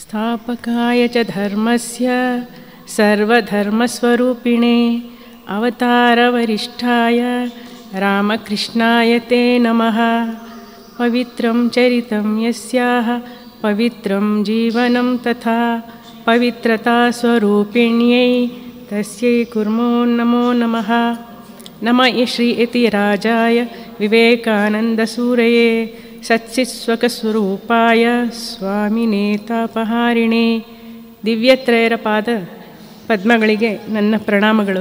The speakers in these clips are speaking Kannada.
स्थापकाय च धर्मस्य सर्वधर्मस्वरूपिणे अवतारवरिष्ठाय रामकृष्णाय ते नमः पवित्रं चरितं यस्याः पवित्रं जीवनं तथा पवित्रतास्वरूपिण्यै तस्यै कुर्मो नमो नमः नमः श्री इति राजाय विवेकानन्दसूरये ಸಚ್ಚಿಸ್ವಕಸ್ವರೂಪಾಯ ಸ್ವಾಮಿನೇತಾಪಹಾರಿಣೆ ದಿವ್ಯತ್ರಯರ ಪಾದ ಪದ್ಮಗಳಿಗೆ ನನ್ನ ಪ್ರಣಾಮಗಳು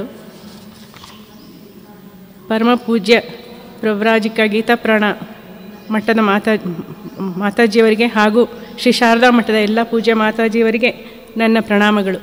ಪರಮ ಪೂಜ್ಯ ಪ್ರವ್ರಾಜಿಕ ಗೀತಾ ಪ್ರಾಣ ಮಠದ ಮಾತಾ ಮಾತಾಜಿಯವರಿಗೆ ಹಾಗೂ ಶ್ರೀ ಶಾರದಾ ಮಠದ ಎಲ್ಲ ಪೂಜ್ಯ ಮಾತಾಜಿಯವರಿಗೆ ನನ್ನ ಪ್ರಣಾಮಗಳು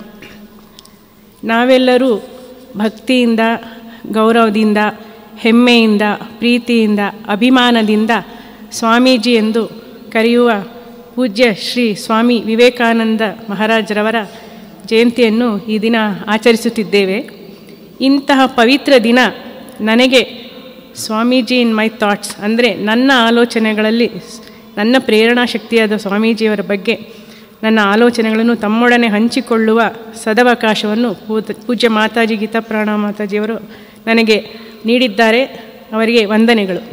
ನಾವೆಲ್ಲರೂ ಭಕ್ತಿಯಿಂದ ಗೌರವದಿಂದ ಹೆಮ್ಮೆಯಿಂದ ಪ್ರೀತಿಯಿಂದ ಅಭಿಮಾನದಿಂದ ಸ್ವಾಮೀಜಿ ಎಂದು ಕರೆಯುವ ಪೂಜ್ಯ ಶ್ರೀ ಸ್ವಾಮಿ ವಿವೇಕಾನಂದ ಮಹಾರಾಜರವರ ಜಯಂತಿಯನ್ನು ಈ ದಿನ ಆಚರಿಸುತ್ತಿದ್ದೇವೆ ಇಂತಹ ಪವಿತ್ರ ದಿನ ನನಗೆ ಸ್ವಾಮೀಜಿ ಇನ್ ಮೈ ಥಾಟ್ಸ್ ಅಂದರೆ ನನ್ನ ಆಲೋಚನೆಗಳಲ್ಲಿ ನನ್ನ ಪ್ರೇರಣಾ ಶಕ್ತಿಯಾದ ಸ್ವಾಮೀಜಿಯವರ ಬಗ್ಗೆ ನನ್ನ ಆಲೋಚನೆಗಳನ್ನು ತಮ್ಮೊಡನೆ ಹಂಚಿಕೊಳ್ಳುವ ಸದವಕಾಶವನ್ನು ಪೂಜ್ಯ ಮಾತಾಜಿ ಗೀತಾ ಪ್ರಾಣ ಮಾತಾಜಿಯವರು ನನಗೆ ನೀಡಿದ್ದಾರೆ ಅವರಿಗೆ ವಂದನೆಗಳು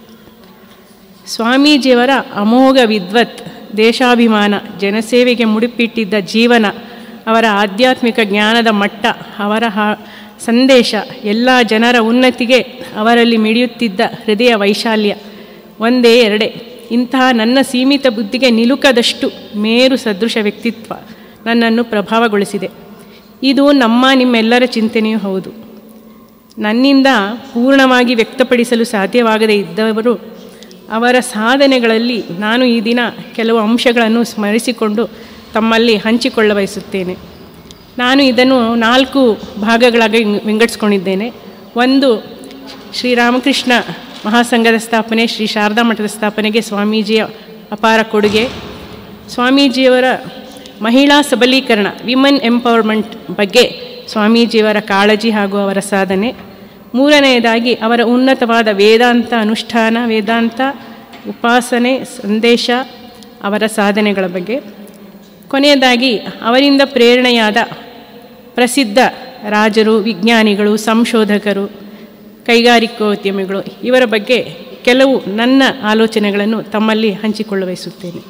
ಸ್ವಾಮೀಜಿಯವರ ಅಮೋಘ ವಿದ್ವತ್ ದೇಶಾಭಿಮಾನ ಜನಸೇವೆಗೆ ಮುಡಿಪಿಟ್ಟಿದ್ದ ಜೀವನ ಅವರ ಆಧ್ಯಾತ್ಮಿಕ ಜ್ಞಾನದ ಮಟ್ಟ ಅವರ ಸಂದೇಶ ಎಲ್ಲ ಜನರ ಉನ್ನತಿಗೆ ಅವರಲ್ಲಿ ಮಿಡಿಯುತ್ತಿದ್ದ ಹೃದಯ ವೈಶಾಲ್ಯ ಒಂದೇ ಎರಡೇ ಇಂತಹ ನನ್ನ ಸೀಮಿತ ಬುದ್ಧಿಗೆ ನಿಲುಕದಷ್ಟು ಮೇರು ಸದೃಶ ವ್ಯಕ್ತಿತ್ವ ನನ್ನನ್ನು ಪ್ರಭಾವಗೊಳಿಸಿದೆ ಇದು ನಮ್ಮ ನಿಮ್ಮೆಲ್ಲರ ಚಿಂತನೆಯೂ ಹೌದು ನನ್ನಿಂದ ಪೂರ್ಣವಾಗಿ ವ್ಯಕ್ತಪಡಿಸಲು ಸಾಧ್ಯವಾಗದೇ ಇದ್ದವರು ಅವರ ಸಾಧನೆಗಳಲ್ಲಿ ನಾನು ಈ ದಿನ ಕೆಲವು ಅಂಶಗಳನ್ನು ಸ್ಮರಿಸಿಕೊಂಡು ತಮ್ಮಲ್ಲಿ ಹಂಚಿಕೊಳ್ಳ ಬಯಸುತ್ತೇನೆ ನಾನು ಇದನ್ನು ನಾಲ್ಕು ಭಾಗಗಳಾಗಿ ವಿಂಗಡಿಸ್ಕೊಂಡಿದ್ದೇನೆ ಒಂದು ಶ್ರೀರಾಮಕೃಷ್ಣ ಮಹಾಸಂಘದ ಸ್ಥಾಪನೆ ಶ್ರೀ ಶಾರದಾ ಮಠದ ಸ್ಥಾಪನೆಗೆ ಸ್ವಾಮೀಜಿಯ ಅಪಾರ ಕೊಡುಗೆ ಸ್ವಾಮೀಜಿಯವರ ಮಹಿಳಾ ಸಬಲೀಕರಣ ವಿಮನ್ ಎಂಪವರ್ಮೆಂಟ್ ಬಗ್ಗೆ ಸ್ವಾಮೀಜಿಯವರ ಕಾಳಜಿ ಹಾಗೂ ಅವರ ಸಾಧನೆ ಮೂರನೆಯದಾಗಿ ಅವರ ಉನ್ನತವಾದ ವೇದಾಂತ ಅನುಷ್ಠಾನ ವೇದಾಂತ ಉಪಾಸನೆ ಸಂದೇಶ ಅವರ ಸಾಧನೆಗಳ ಬಗ್ಗೆ ಕೊನೆಯದಾಗಿ ಅವರಿಂದ ಪ್ರೇರಣೆಯಾದ ಪ್ರಸಿದ್ಧ ರಾಜರು ವಿಜ್ಞಾನಿಗಳು ಸಂಶೋಧಕರು ಕೈಗಾರಿಕೋದ್ಯಮಿಗಳು ಇವರ ಬಗ್ಗೆ ಕೆಲವು ನನ್ನ ಆಲೋಚನೆಗಳನ್ನು ತಮ್ಮಲ್ಲಿ ಹಂಚಿಕೊಳ್ಳ ಬಯಸುತ್ತೇನೆ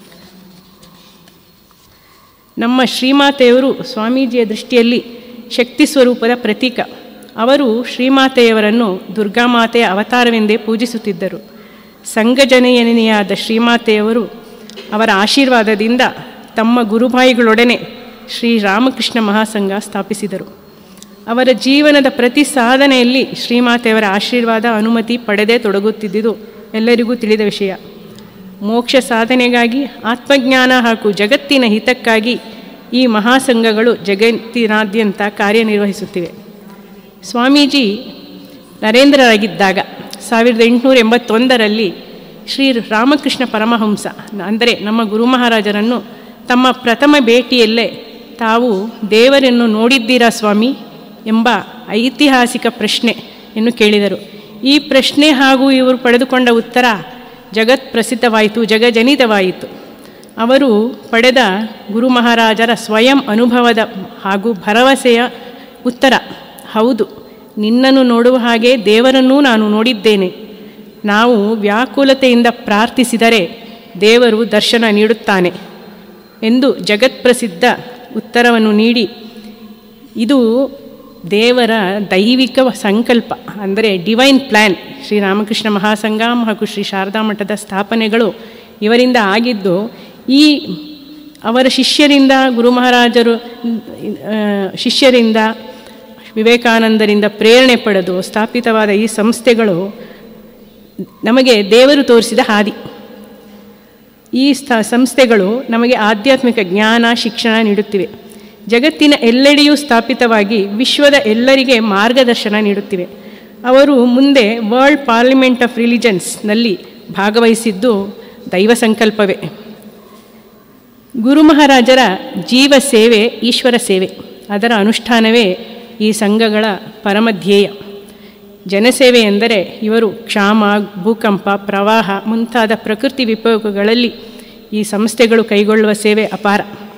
ನಮ್ಮ ಶ್ರೀಮಾತೆಯವರು ಸ್ವಾಮೀಜಿಯ ದೃಷ್ಟಿಯಲ್ಲಿ ಶಕ್ತಿ ಸ್ವರೂಪದ ಪ್ರತೀಕ ಅವರು ಶ್ರೀಮಾತೆಯವರನ್ನು ದುರ್ಗಾಮಾತೆಯ ಅವತಾರವೆಂದೇ ಪೂಜಿಸುತ್ತಿದ್ದರು ಸಂಘಜನಯನಿಯಾದ ಶ್ರೀಮಾತೆಯವರು ಅವರ ಆಶೀರ್ವಾದದಿಂದ ತಮ್ಮ ಗುರುಭಾಯಿಗಳೊಡನೆ ಶ್ರೀರಾಮಕೃಷ್ಣ ಮಹಾಸಂಘ ಸ್ಥಾಪಿಸಿದರು ಅವರ ಜೀವನದ ಪ್ರತಿ ಸಾಧನೆಯಲ್ಲಿ ಶ್ರೀಮಾತೆಯವರ ಆಶೀರ್ವಾದ ಅನುಮತಿ ಪಡೆದೇ ತೊಡಗುತ್ತಿದ್ದುದು ಎಲ್ಲರಿಗೂ ತಿಳಿದ ವಿಷಯ ಮೋಕ್ಷ ಸಾಧನೆಗಾಗಿ ಆತ್ಮಜ್ಞಾನ ಹಾಗೂ ಜಗತ್ತಿನ ಹಿತಕ್ಕಾಗಿ ಈ ಮಹಾಸಂಘಗಳು ಜಗತ್ತಿನಾದ್ಯಂತ ಕಾರ್ಯನಿರ್ವಹಿಸುತ್ತಿವೆ ಸ್ವಾಮೀಜಿ ನರೇಂದ್ರರಾಗಿದ್ದಾಗ ಸಾವಿರದ ಎಂಟುನೂರ ಎಂಬತ್ತೊಂದರಲ್ಲಿ ಶ್ರೀ ರಾಮಕೃಷ್ಣ ಪರಮಹಂಸ ಅಂದರೆ ನಮ್ಮ ಗುರು ಮಹಾರಾಜರನ್ನು ತಮ್ಮ ಪ್ರಥಮ ಭೇಟಿಯಲ್ಲೇ ತಾವು ದೇವರನ್ನು ನೋಡಿದ್ದೀರಾ ಸ್ವಾಮಿ ಎಂಬ ಐತಿಹಾಸಿಕ ಪ್ರಶ್ನೆಯನ್ನು ಕೇಳಿದರು ಈ ಪ್ರಶ್ನೆ ಹಾಗೂ ಇವರು ಪಡೆದುಕೊಂಡ ಉತ್ತರ ಜಗತ್ ಪ್ರಸಿದ್ಧವಾಯಿತು ಜಗಜನಿತವಾಯಿತು ಅವರು ಪಡೆದ ಗುರು ಮಹಾರಾಜರ ಸ್ವಯಂ ಅನುಭವದ ಹಾಗೂ ಭರವಸೆಯ ಉತ್ತರ ಹೌದು ನಿನ್ನನ್ನು ನೋಡುವ ಹಾಗೆ ದೇವರನ್ನೂ ನಾನು ನೋಡಿದ್ದೇನೆ ನಾವು ವ್ಯಾಕುಲತೆಯಿಂದ ಪ್ರಾರ್ಥಿಸಿದರೆ ದೇವರು ದರ್ಶನ ನೀಡುತ್ತಾನೆ ಎಂದು ಜಗತ್ಪ್ರಸಿದ್ಧ ಉತ್ತರವನ್ನು ನೀಡಿ ಇದು ದೇವರ ದೈವಿಕ ಸಂಕಲ್ಪ ಅಂದರೆ ಡಿವೈನ್ ಪ್ಲ್ಯಾನ್ ಶ್ರೀರಾಮಕೃಷ್ಣ ಮಹಾಸಂಘ ಹಾಗೂ ಶ್ರೀ ಶಾರದಾ ಮಠದ ಸ್ಥಾಪನೆಗಳು ಇವರಿಂದ ಆಗಿದ್ದು ಈ ಅವರ ಶಿಷ್ಯರಿಂದ ಗುರು ಮಹಾರಾಜರು ಶಿಷ್ಯರಿಂದ ವಿವೇಕಾನಂದರಿಂದ ಪ್ರೇರಣೆ ಪಡೆದು ಸ್ಥಾಪಿತವಾದ ಈ ಸಂಸ್ಥೆಗಳು ನಮಗೆ ದೇವರು ತೋರಿಸಿದ ಹಾದಿ ಈ ಸ್ಥ ಸಂಸ್ಥೆಗಳು ನಮಗೆ ಆಧ್ಯಾತ್ಮಿಕ ಜ್ಞಾನ ಶಿಕ್ಷಣ ನೀಡುತ್ತಿವೆ ಜಗತ್ತಿನ ಎಲ್ಲೆಡೆಯೂ ಸ್ಥಾಪಿತವಾಗಿ ವಿಶ್ವದ ಎಲ್ಲರಿಗೆ ಮಾರ್ಗದರ್ಶನ ನೀಡುತ್ತಿವೆ ಅವರು ಮುಂದೆ ವರ್ಲ್ಡ್ ಪಾರ್ಲಿಮೆಂಟ್ ಆಫ್ ರಿಲಿಜನ್ಸ್ನಲ್ಲಿ ಭಾಗವಹಿಸಿದ್ದು ದೈವ ಸಂಕಲ್ಪವೇ ಗುರು ಮಹಾರಾಜರ ಜೀವ ಸೇವೆ ಈಶ್ವರ ಸೇವೆ ಅದರ ಅನುಷ್ಠಾನವೇ ಈ ಸಂಘಗಳ ಪರಮಧ್ಯೇಯ ಜನಸೇವೆ ಎಂದರೆ ಇವರು ಕ್ಷಾಮ ಭೂಕಂಪ ಪ್ರವಾಹ ಮುಂತಾದ ಪ್ರಕೃತಿ ವಿಪಯೋಗಗಳಲ್ಲಿ ಈ ಸಂಸ್ಥೆಗಳು ಕೈಗೊಳ್ಳುವ ಸೇವೆ ಅಪಾರ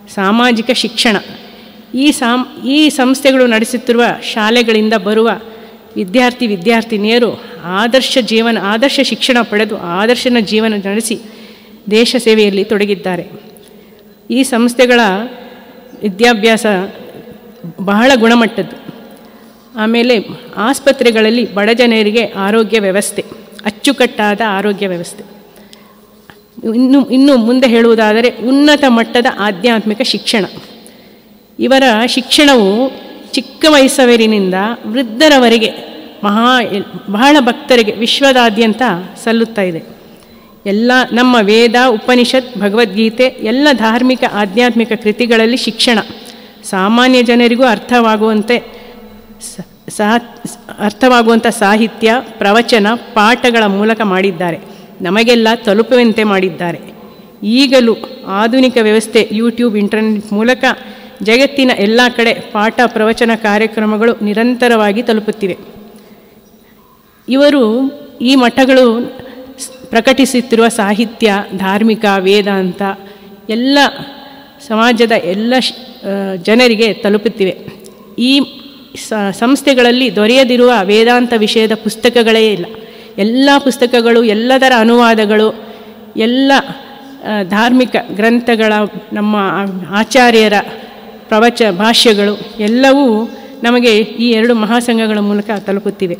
ಸಾಮಾಜಿಕ ಶಿಕ್ಷಣ ಈ ಸಾಮ್ ಈ ಸಂಸ್ಥೆಗಳು ನಡೆಸುತ್ತಿರುವ ಶಾಲೆಗಳಿಂದ ಬರುವ ವಿದ್ಯಾರ್ಥಿ ವಿದ್ಯಾರ್ಥಿನಿಯರು ಆದರ್ಶ ಜೀವನ ಆದರ್ಶ ಶಿಕ್ಷಣ ಪಡೆದು ಆದರ್ಶನ ಜೀವನ ನಡೆಸಿ ದೇಶ ಸೇವೆಯಲ್ಲಿ ತೊಡಗಿದ್ದಾರೆ ಈ ಸಂಸ್ಥೆಗಳ ವಿದ್ಯಾಭ್ಯಾಸ ಬಹಳ ಗುಣಮಟ್ಟದ್ದು ಆಮೇಲೆ ಆಸ್ಪತ್ರೆಗಳಲ್ಲಿ ಬಡ ಜನರಿಗೆ ಆರೋಗ್ಯ ವ್ಯವಸ್ಥೆ ಅಚ್ಚುಕಟ್ಟಾದ ಆರೋಗ್ಯ ವ್ಯವಸ್ಥೆ ಇನ್ನು ಇನ್ನು ಮುಂದೆ ಹೇಳುವುದಾದರೆ ಉನ್ನತ ಮಟ್ಟದ ಆಧ್ಯಾತ್ಮಿಕ ಶಿಕ್ಷಣ ಇವರ ಶಿಕ್ಷಣವು ಚಿಕ್ಕ ವಯಸ್ಸವರಿನಿಂದ ವೃದ್ಧರವರೆಗೆ ಮಹಾ ಬಹಳ ಭಕ್ತರಿಗೆ ವಿಶ್ವದಾದ್ಯಂತ ಸಲ್ಲುತ್ತಾ ಇದೆ ಎಲ್ಲ ನಮ್ಮ ವೇದ ಉಪನಿಷತ್ ಭಗವದ್ಗೀತೆ ಎಲ್ಲ ಧಾರ್ಮಿಕ ಆಧ್ಯಾತ್ಮಿಕ ಕೃತಿಗಳಲ್ಲಿ ಶಿಕ್ಷಣ ಸಾಮಾನ್ಯ ಜನರಿಗೂ ಅರ್ಥವಾಗುವಂತೆ ಸಹ ಅರ್ಥವಾಗುವಂಥ ಸಾಹಿತ್ಯ ಪ್ರವಚನ ಪಾಠಗಳ ಮೂಲಕ ಮಾಡಿದ್ದಾರೆ ನಮಗೆಲ್ಲ ತಲುಪುವಂತೆ ಮಾಡಿದ್ದಾರೆ ಈಗಲೂ ಆಧುನಿಕ ವ್ಯವಸ್ಥೆ ಯೂಟ್ಯೂಬ್ ಇಂಟರ್ನೆಟ್ ಮೂಲಕ ಜಗತ್ತಿನ ಎಲ್ಲ ಕಡೆ ಪಾಠ ಪ್ರವಚನ ಕಾರ್ಯಕ್ರಮಗಳು ನಿರಂತರವಾಗಿ ತಲುಪುತ್ತಿವೆ ಇವರು ಈ ಮಠಗಳು ಪ್ರಕಟಿಸುತ್ತಿರುವ ಸಾಹಿತ್ಯ ಧಾರ್ಮಿಕ ವೇದಾಂತ ಎಲ್ಲ ಸಮಾಜದ ಎಲ್ಲ ಜನರಿಗೆ ತಲುಪುತ್ತಿವೆ ಈ ಸಂಸ್ಥೆಗಳಲ್ಲಿ ದೊರೆಯದಿರುವ ವೇದಾಂತ ವಿಷಯದ ಪುಸ್ತಕಗಳೇ ಇಲ್ಲ ಎಲ್ಲ ಪುಸ್ತಕಗಳು ಎಲ್ಲದರ ಅನುವಾದಗಳು ಎಲ್ಲ ಧಾರ್ಮಿಕ ಗ್ರಂಥಗಳ ನಮ್ಮ ಆಚಾರ್ಯರ ಪ್ರವಚ ಭಾಷ್ಯಗಳು ಎಲ್ಲವೂ ನಮಗೆ ಈ ಎರಡು ಮಹಾಸಂಘಗಳ ಮೂಲಕ ತಲುಪುತ್ತಿವೆ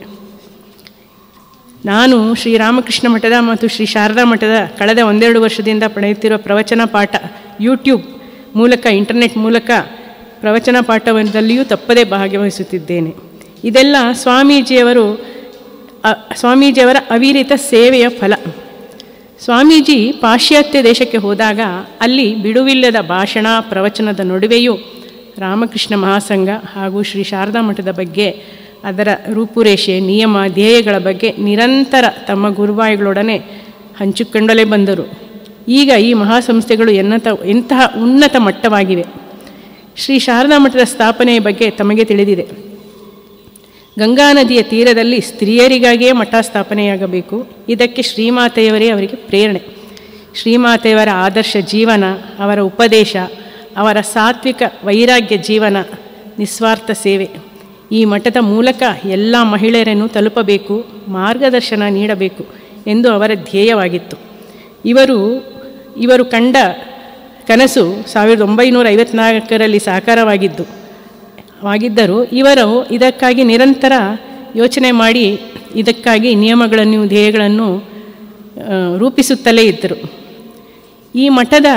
ನಾನು ಶ್ರೀರಾಮಕೃಷ್ಣ ಮಠದ ಮತ್ತು ಶ್ರೀ ಶಾರದಾ ಮಠದ ಕಳೆದ ಒಂದೆರಡು ವರ್ಷದಿಂದ ಪಡೆಯುತ್ತಿರುವ ಪ್ರವಚನ ಪಾಠ ಯೂಟ್ಯೂಬ್ ಮೂಲಕ ಇಂಟರ್ನೆಟ್ ಮೂಲಕ ಪ್ರವಚನ ಪಾಠವದಲ್ಲಿಯೂ ತಪ್ಪದೇ ಭಾಗವಹಿಸುತ್ತಿದ್ದೇನೆ ಇದೆಲ್ಲ ಸ್ವಾಮೀಜಿಯವರು ಸ್ವಾಮೀಜಿಯವರ ಅವಿರಿತ ಸೇವೆಯ ಫಲ ಸ್ವಾಮೀಜಿ ಪಾಶ್ಚಾತ್ಯ ದೇಶಕ್ಕೆ ಹೋದಾಗ ಅಲ್ಲಿ ಬಿಡುವಿಲ್ಲದ ಭಾಷಣ ಪ್ರವಚನದ ನಡುವೆಯೂ ರಾಮಕೃಷ್ಣ ಮಹಾಸಂಘ ಹಾಗೂ ಶ್ರೀ ಶಾರದಾ ಮಠದ ಬಗ್ಗೆ ಅದರ ರೂಪುರೇಷೆ ನಿಯಮ ಧ್ಯೇಯಗಳ ಬಗ್ಗೆ ನಿರಂತರ ತಮ್ಮ ಗುರುವಾಯಿಗಳೊಡನೆ ಹಂಚಿಕೊಂಡಲೇ ಬಂದರು ಈಗ ಈ ಮಹಾಸಂಸ್ಥೆಗಳು ಎನ್ನತ ಎಂತಹ ಉನ್ನತ ಮಟ್ಟವಾಗಿವೆ ಶ್ರೀ ಶಾರದಾ ಮಠದ ಸ್ಥಾಪನೆಯ ಬಗ್ಗೆ ತಮಗೆ ತಿಳಿದಿದೆ ಗಂಗಾ ನದಿಯ ತೀರದಲ್ಲಿ ಸ್ತ್ರೀಯರಿಗಾಗಿಯೇ ಮಠ ಸ್ಥಾಪನೆಯಾಗಬೇಕು ಇದಕ್ಕೆ ಶ್ರೀಮಾತೆಯವರೇ ಅವರಿಗೆ ಪ್ರೇರಣೆ ಶ್ರೀಮಾತೆಯವರ ಆದರ್ಶ ಜೀವನ ಅವರ ಉಪದೇಶ ಅವರ ಸಾತ್ವಿಕ ವೈರಾಗ್ಯ ಜೀವನ ನಿಸ್ವಾರ್ಥ ಸೇವೆ ಈ ಮಠದ ಮೂಲಕ ಎಲ್ಲ ಮಹಿಳೆಯರನ್ನು ತಲುಪಬೇಕು ಮಾರ್ಗದರ್ಶನ ನೀಡಬೇಕು ಎಂದು ಅವರ ಧ್ಯೇಯವಾಗಿತ್ತು ಇವರು ಇವರು ಕಂಡ ಕನಸು ಸಾವಿರದ ಒಂಬೈನೂರ ಐವತ್ನಾಲ್ಕರಲ್ಲಿ ಸಾಕಾರವಾಗಿದ್ದು ವಾಗಿದ್ದರು ಇವರು ಇದಕ್ಕಾಗಿ ನಿರಂತರ ಯೋಚನೆ ಮಾಡಿ ಇದಕ್ಕಾಗಿ ನಿಯಮಗಳನ್ನು ಧ್ಯೇಯಗಳನ್ನು ರೂಪಿಸುತ್ತಲೇ ಇದ್ದರು ಈ ಮಠದ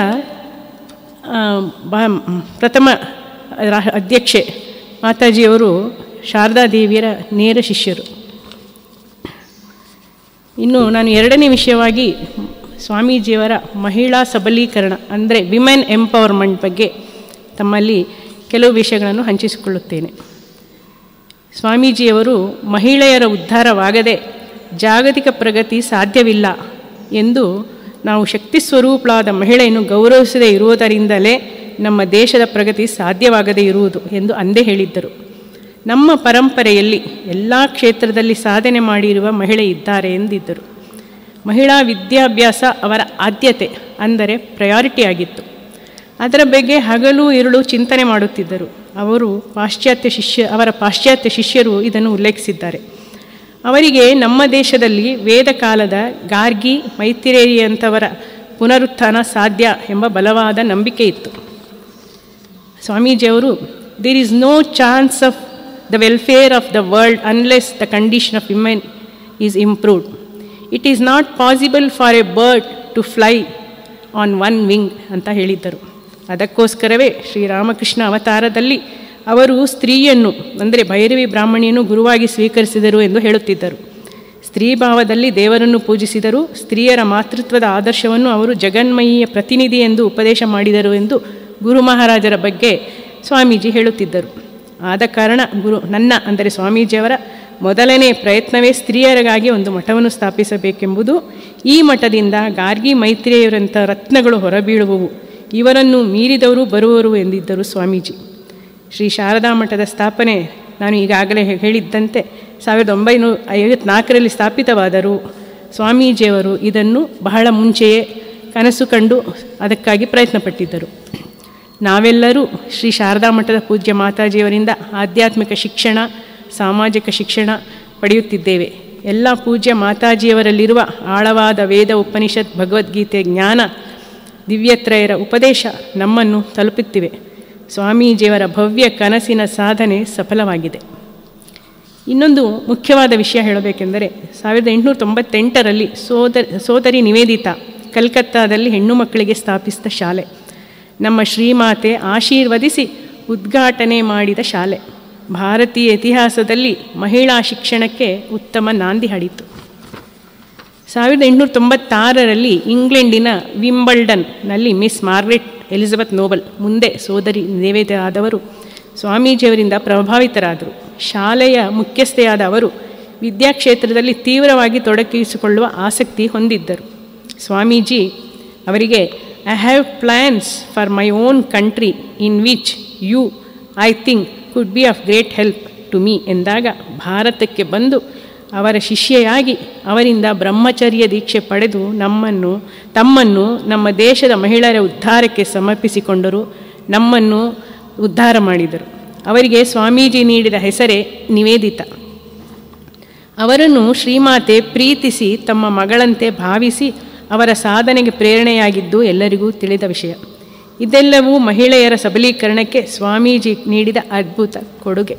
ಬಾ ಪ್ರಥಮ ಅಧ್ಯಕ್ಷೆ ಮಾತಾಜಿಯವರು ಶಾರದಾ ದೇವಿಯರ ನೇರ ಶಿಷ್ಯರು ಇನ್ನು ನಾನು ಎರಡನೇ ವಿಷಯವಾಗಿ ಸ್ವಾಮೀಜಿಯವರ ಮಹಿಳಾ ಸಬಲೀಕರಣ ಅಂದರೆ ವಿಮೆನ್ ಎಂಪವರ್ಮೆಂಟ್ ಬಗ್ಗೆ ತಮ್ಮಲ್ಲಿ ಕೆಲವು ವಿಷಯಗಳನ್ನು ಹಂಚಿಸಿಕೊಳ್ಳುತ್ತೇನೆ ಸ್ವಾಮೀಜಿಯವರು ಮಹಿಳೆಯರ ಉದ್ಧಾರವಾಗದೆ ಜಾಗತಿಕ ಪ್ರಗತಿ ಸಾಧ್ಯವಿಲ್ಲ ಎಂದು ನಾವು ಶಕ್ತಿ ಸ್ವರೂಪಳಾದ ಮಹಿಳೆಯನ್ನು ಗೌರವಿಸದೇ ಇರುವುದರಿಂದಲೇ ನಮ್ಮ ದೇಶದ ಪ್ರಗತಿ ಸಾಧ್ಯವಾಗದೇ ಇರುವುದು ಎಂದು ಅಂದೇ ಹೇಳಿದ್ದರು ನಮ್ಮ ಪರಂಪರೆಯಲ್ಲಿ ಎಲ್ಲ ಕ್ಷೇತ್ರದಲ್ಲಿ ಸಾಧನೆ ಮಾಡಿರುವ ಮಹಿಳೆ ಇದ್ದಾರೆ ಎಂದಿದ್ದರು ಮಹಿಳಾ ವಿದ್ಯಾಭ್ಯಾಸ ಅವರ ಆದ್ಯತೆ ಅಂದರೆ ಪ್ರಯಾರಿಟಿ ಆಗಿತ್ತು ಅದರ ಬಗ್ಗೆ ಹಗಲು ಇರುಳು ಚಿಂತನೆ ಮಾಡುತ್ತಿದ್ದರು ಅವರು ಪಾಶ್ಚಾತ್ಯ ಶಿಷ್ಯ ಅವರ ಪಾಶ್ಚಾತ್ಯ ಶಿಷ್ಯರು ಇದನ್ನು ಉಲ್ಲೇಖಿಸಿದ್ದಾರೆ ಅವರಿಗೆ ನಮ್ಮ ದೇಶದಲ್ಲಿ ವೇದ ಕಾಲದ ಗಾರ್ಗಿ ಮೈತ್ರೇಯಿಯಂಥವರ ಪುನರುತ್ಥಾನ ಸಾಧ್ಯ ಎಂಬ ಬಲವಾದ ನಂಬಿಕೆ ಇತ್ತು ಸ್ವಾಮೀಜಿಯವರು there is no chance of the welfare of the world unless the condition of women is improved it is not possible for a bird to fly on one wing ಅಂತ ಹೇಳಿದ್ದರು ಅದಕ್ಕೋಸ್ಕರವೇ ಶ್ರೀರಾಮಕೃಷ್ಣ ಅವತಾರದಲ್ಲಿ ಅವರು ಸ್ತ್ರೀಯನ್ನು ಅಂದರೆ ಭೈರವಿ ಬ್ರಾಹ್ಮಣಿಯನ್ನು ಗುರುವಾಗಿ ಸ್ವೀಕರಿಸಿದರು ಎಂದು ಹೇಳುತ್ತಿದ್ದರು ಸ್ತ್ರೀ ಭಾವದಲ್ಲಿ ದೇವರನ್ನು ಪೂಜಿಸಿದರು ಸ್ತ್ರೀಯರ ಮಾತೃತ್ವದ ಆದರ್ಶವನ್ನು ಅವರು ಜಗನ್ಮಯಿಯ ಪ್ರತಿನಿಧಿ ಎಂದು ಉಪದೇಶ ಮಾಡಿದರು ಎಂದು ಗುರು ಮಹಾರಾಜರ ಬಗ್ಗೆ ಸ್ವಾಮೀಜಿ ಹೇಳುತ್ತಿದ್ದರು ಆದ ಕಾರಣ ಗುರು ನನ್ನ ಅಂದರೆ ಸ್ವಾಮೀಜಿಯವರ ಮೊದಲನೇ ಪ್ರಯತ್ನವೇ ಸ್ತ್ರೀಯರಿಗಾಗಿ ಒಂದು ಮಠವನ್ನು ಸ್ಥಾಪಿಸಬೇಕೆಂಬುದು ಈ ಮಠದಿಂದ ಗಾರ್ಗಿ ಮೈತ್ರಿಯವರಂಥ ರತ್ನಗಳು ಹೊರಬೀಳುವವು ಇವರನ್ನು ಮೀರಿದವರು ಬರುವರು ಎಂದಿದ್ದರು ಸ್ವಾಮೀಜಿ ಶ್ರೀ ಶಾರದಾ ಮಠದ ಸ್ಥಾಪನೆ ನಾನು ಈಗಾಗಲೇ ಹೇಳಿದ್ದಂತೆ ಸಾವಿರದ ಒಂಬೈನೂರ ಐವತ್ನಾಲ್ಕರಲ್ಲಿ ಸ್ಥಾಪಿತವಾದರು ಸ್ವಾಮೀಜಿಯವರು ಇದನ್ನು ಬಹಳ ಮುಂಚೆಯೇ ಕನಸು ಕಂಡು ಅದಕ್ಕಾಗಿ ಪ್ರಯತ್ನಪಟ್ಟಿದ್ದರು ನಾವೆಲ್ಲರೂ ಶ್ರೀ ಶಾರದಾ ಮಠದ ಪೂಜ್ಯ ಮಾತಾಜಿಯವರಿಂದ ಆಧ್ಯಾತ್ಮಿಕ ಶಿಕ್ಷಣ ಸಾಮಾಜಿಕ ಶಿಕ್ಷಣ ಪಡೆಯುತ್ತಿದ್ದೇವೆ ಎಲ್ಲ ಪೂಜ್ಯ ಮಾತಾಜಿಯವರಲ್ಲಿರುವ ಆಳವಾದ ವೇದ ಉಪನಿಷತ್ ಭಗವದ್ಗೀತೆ ಜ್ಞಾನ ದಿವ್ಯತ್ರಯರ ಉಪದೇಶ ನಮ್ಮನ್ನು ತಲುಪುತ್ತಿವೆ ಸ್ವಾಮೀಜಿಯವರ ಭವ್ಯ ಕನಸಿನ ಸಾಧನೆ ಸಫಲವಾಗಿದೆ ಇನ್ನೊಂದು ಮುಖ್ಯವಾದ ವಿಷಯ ಹೇಳಬೇಕೆಂದರೆ ಸಾವಿರದ ಎಂಟುನೂರ ತೊಂಬತ್ತೆಂಟರಲ್ಲಿ ಸೋದರಿ ಸೋದರಿ ನಿವೇದಿತಾ ಕಲ್ಕತ್ತಾದಲ್ಲಿ ಹೆಣ್ಣು ಮಕ್ಕಳಿಗೆ ಸ್ಥಾಪಿಸಿದ ಶಾಲೆ ನಮ್ಮ ಶ್ರೀಮಾತೆ ಆಶೀರ್ವದಿಸಿ ಉದ್ಘಾಟನೆ ಮಾಡಿದ ಶಾಲೆ ಭಾರತೀಯ ಇತಿಹಾಸದಲ್ಲಿ ಮಹಿಳಾ ಶಿಕ್ಷಣಕ್ಕೆ ಉತ್ತಮ ನಾಂದಿ ಹಾಡಿತು ಸಾವಿರದ ಎಂಟುನೂರ ತೊಂಬತ್ತಾರರಲ್ಲಿ ಇಂಗ್ಲೆಂಡಿನ ವಿಂಬಲ್ಡನ್ನಲ್ಲಿ ಮಿಸ್ ಮಾರ್ಗ್ರೆಟ್ ಎಲಿಜಬೆತ್ ನೋಬಲ್ ಮುಂದೆ ಸೋದರಿ ನಿವೇದಿತಾದವರು ಸ್ವಾಮೀಜಿಯವರಿಂದ ಪ್ರಭಾವಿತರಾದರು ಶಾಲೆಯ ಮುಖ್ಯಸ್ಥೆಯಾದ ಅವರು ವಿದ್ಯಾಕ್ಷೇತ್ರದಲ್ಲಿ ತೀವ್ರವಾಗಿ ತೊಡಗಿಸಿಕೊಳ್ಳುವ ಆಸಕ್ತಿ ಹೊಂದಿದ್ದರು ಸ್ವಾಮೀಜಿ ಅವರಿಗೆ I have plans for my own country in which you I think could be of great help to me ಎಂದಾಗ ಭಾರತಕ್ಕೆ ಬಂದು ಅವರ ಶಿಷ್ಯೆಯಾಗಿ ಅವರಿಂದ ಬ್ರಹ್ಮಚರ್ಯ ದೀಕ್ಷೆ ಪಡೆದು ನಮ್ಮನ್ನು ತಮ್ಮನ್ನು ನಮ್ಮ ದೇಶದ ಮಹಿಳೆಯರ ಉದ್ಧಾರಕ್ಕೆ ಸಮರ್ಪಿಸಿಕೊಂಡರು ನಮ್ಮನ್ನು ಉದ್ಧಾರ ಮಾಡಿದರು ಅವರಿಗೆ ಸ್ವಾಮೀಜಿ ನೀಡಿದ ಹೆಸರೇ ನಿವೇದಿತ ಅವರನ್ನು ಶ್ರೀಮಾತೆ ಪ್ರೀತಿಸಿ ತಮ್ಮ ಮಗಳಂತೆ ಭಾವಿಸಿ ಅವರ ಸಾಧನೆಗೆ ಪ್ರೇರಣೆಯಾಗಿದ್ದು ಎಲ್ಲರಿಗೂ ತಿಳಿದ ವಿಷಯ ಇದೆಲ್ಲವೂ ಮಹಿಳೆಯರ ಸಬಲೀಕರಣಕ್ಕೆ ಸ್ವಾಮೀಜಿ ನೀಡಿದ ಅದ್ಭುತ ಕೊಡುಗೆ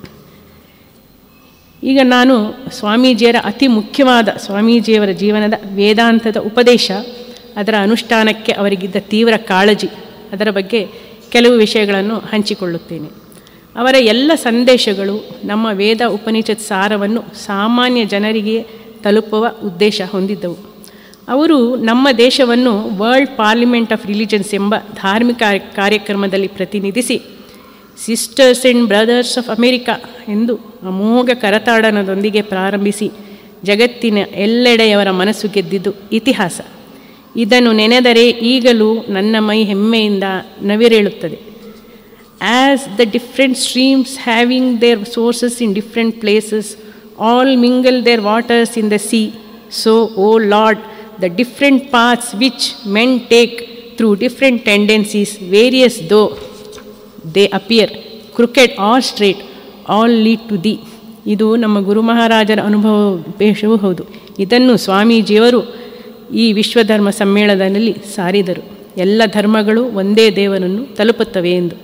ಈಗ ನಾನು ಸ್ವಾಮೀಜಿಯರ ಅತಿ ಮುಖ್ಯವಾದ ಸ್ವಾಮೀಜಿಯವರ ಜೀವನದ ವೇದಾಂತದ ಉಪದೇಶ ಅದರ ಅನುಷ್ಠಾನಕ್ಕೆ ಅವರಿಗಿದ್ದ ತೀವ್ರ ಕಾಳಜಿ ಅದರ ಬಗ್ಗೆ ಕೆಲವು ವಿಷಯಗಳನ್ನು ಹಂಚಿಕೊಳ್ಳುತ್ತೇನೆ ಅವರ ಎಲ್ಲ ಸಂದೇಶಗಳು ನಮ್ಮ ವೇದ ಉಪನಿಷತ್ ಸಾರವನ್ನು ಸಾಮಾನ್ಯ ಜನರಿಗೆ ತಲುಪುವ ಉದ್ದೇಶ ಹೊಂದಿದ್ದವು ಅವರು ನಮ್ಮ ದೇಶವನ್ನು ವರ್ಲ್ಡ್ ಪಾರ್ಲಿಮೆಂಟ್ ಆಫ್ ರಿಲಿಜನ್ಸ್ ಎಂಬ ಧಾರ್ಮಿಕ ಕಾರ್ಯಕ್ರಮದಲ್ಲಿ ಪ್ರತಿನಿಧಿಸಿ sisters and brothers of America ಎಂದು ಅಮೋಘ ಕರತಾಡನದೊಂದಿಗೆ ಪ್ರಾರಂಭಿಸಿ ಜಗತ್ತಿನ ಎಲ್ಲೆಡೆಯವರ ಮನಸ್ಸು ಗೆದ್ದಿದ್ದು ಇತಿಹಾಸ ಇದನ್ನು ನೆನೆದರೆ ಈಗಲೂ ನನ್ನ ಮೈ ಹೆಮ್ಮೆಯಿಂದ ನವಿರೇಳುತ್ತದೆ as the different streams having their sources in different places all mingle their waters in the sea so O Lord the different paths which men take through different tendencies various though they appear crooked or straight all lead to the ಇದು ನಮ್ಮ ಗುರು ಮಹಾರಾಜರ ಅನುಭವ ಬೇಷವೂ ಹೌದು ಇದನ್ನು ಸ್ವಾಮೀಜಿಯವರು ಈ ವಿಶ್ವಧರ್ಮ ಸಮ್ಮೇಳನದಲ್ಲಿ ಸಾರಿದರು ಎಲ್ಲ ಧರ್ಮಗಳು ಒಂದೇ ದೇವರನ್ನು ತಲುಪುತ್ತವೆ ಎಂದು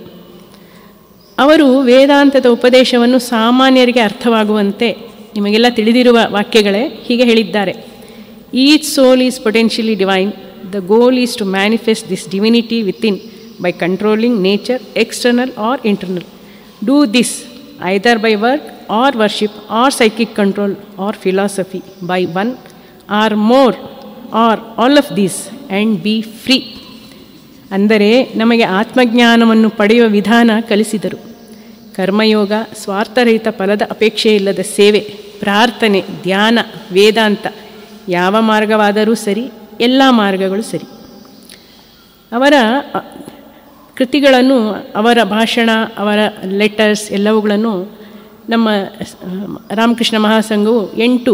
ಅವರು ವೇದಾಂತದ ಉಪದೇಶವನ್ನು ಸಾಮಾನ್ಯರಿಗೆ ಅರ್ಥವಾಗುವಂತೆ ನಿಮಗೆಲ್ಲ ತಿಳಿದಿರುವ ವಾಕ್ಯಗಳೇ ಹೀಗೆ ಹೇಳಿದ್ದಾರೆ each soul is potentially divine the goal is to manifest this divinity within by controlling nature external or internal do this either by work or worship or psychic control or philosophy by one or more or all of these and be free ಅಂದರೆ ನಮಗೆ ಆತ್ಮಜ್ಞಾನವನ್ನು ಪಡೆಯುವ ವಿಧಾನ ಕಲಿಸಿದರು ಕರ್ಮಯೋಗ ಸ್ವಾರ್ಥರಹಿತ ಫಲದ ಅಪೇಕ್ಷೆ ಇಲ್ಲದ ಸೇವೆ ಪ್ರಾರ್ಥನೆ ಧ್ಯಾನ ವೇದಾಂತ ಯಾವ ಮಾರ್ಗವಾದರೂ ಸರಿ ಎಲ್ಲ ಮಾರ್ಗಗಳು ಸರಿ ಅವರ ಕೃತಿಗಳನ್ನು ಅವರ ಭಾಷಣ ಅವರ ಲೆಟರ್ಸ್ ಎಲ್ಲವುಗಳನ್ನು ನಮ್ಮ ರಾಮಕೃಷ್ಣ ಮಹಾಸಂಘವು ಎಂಟು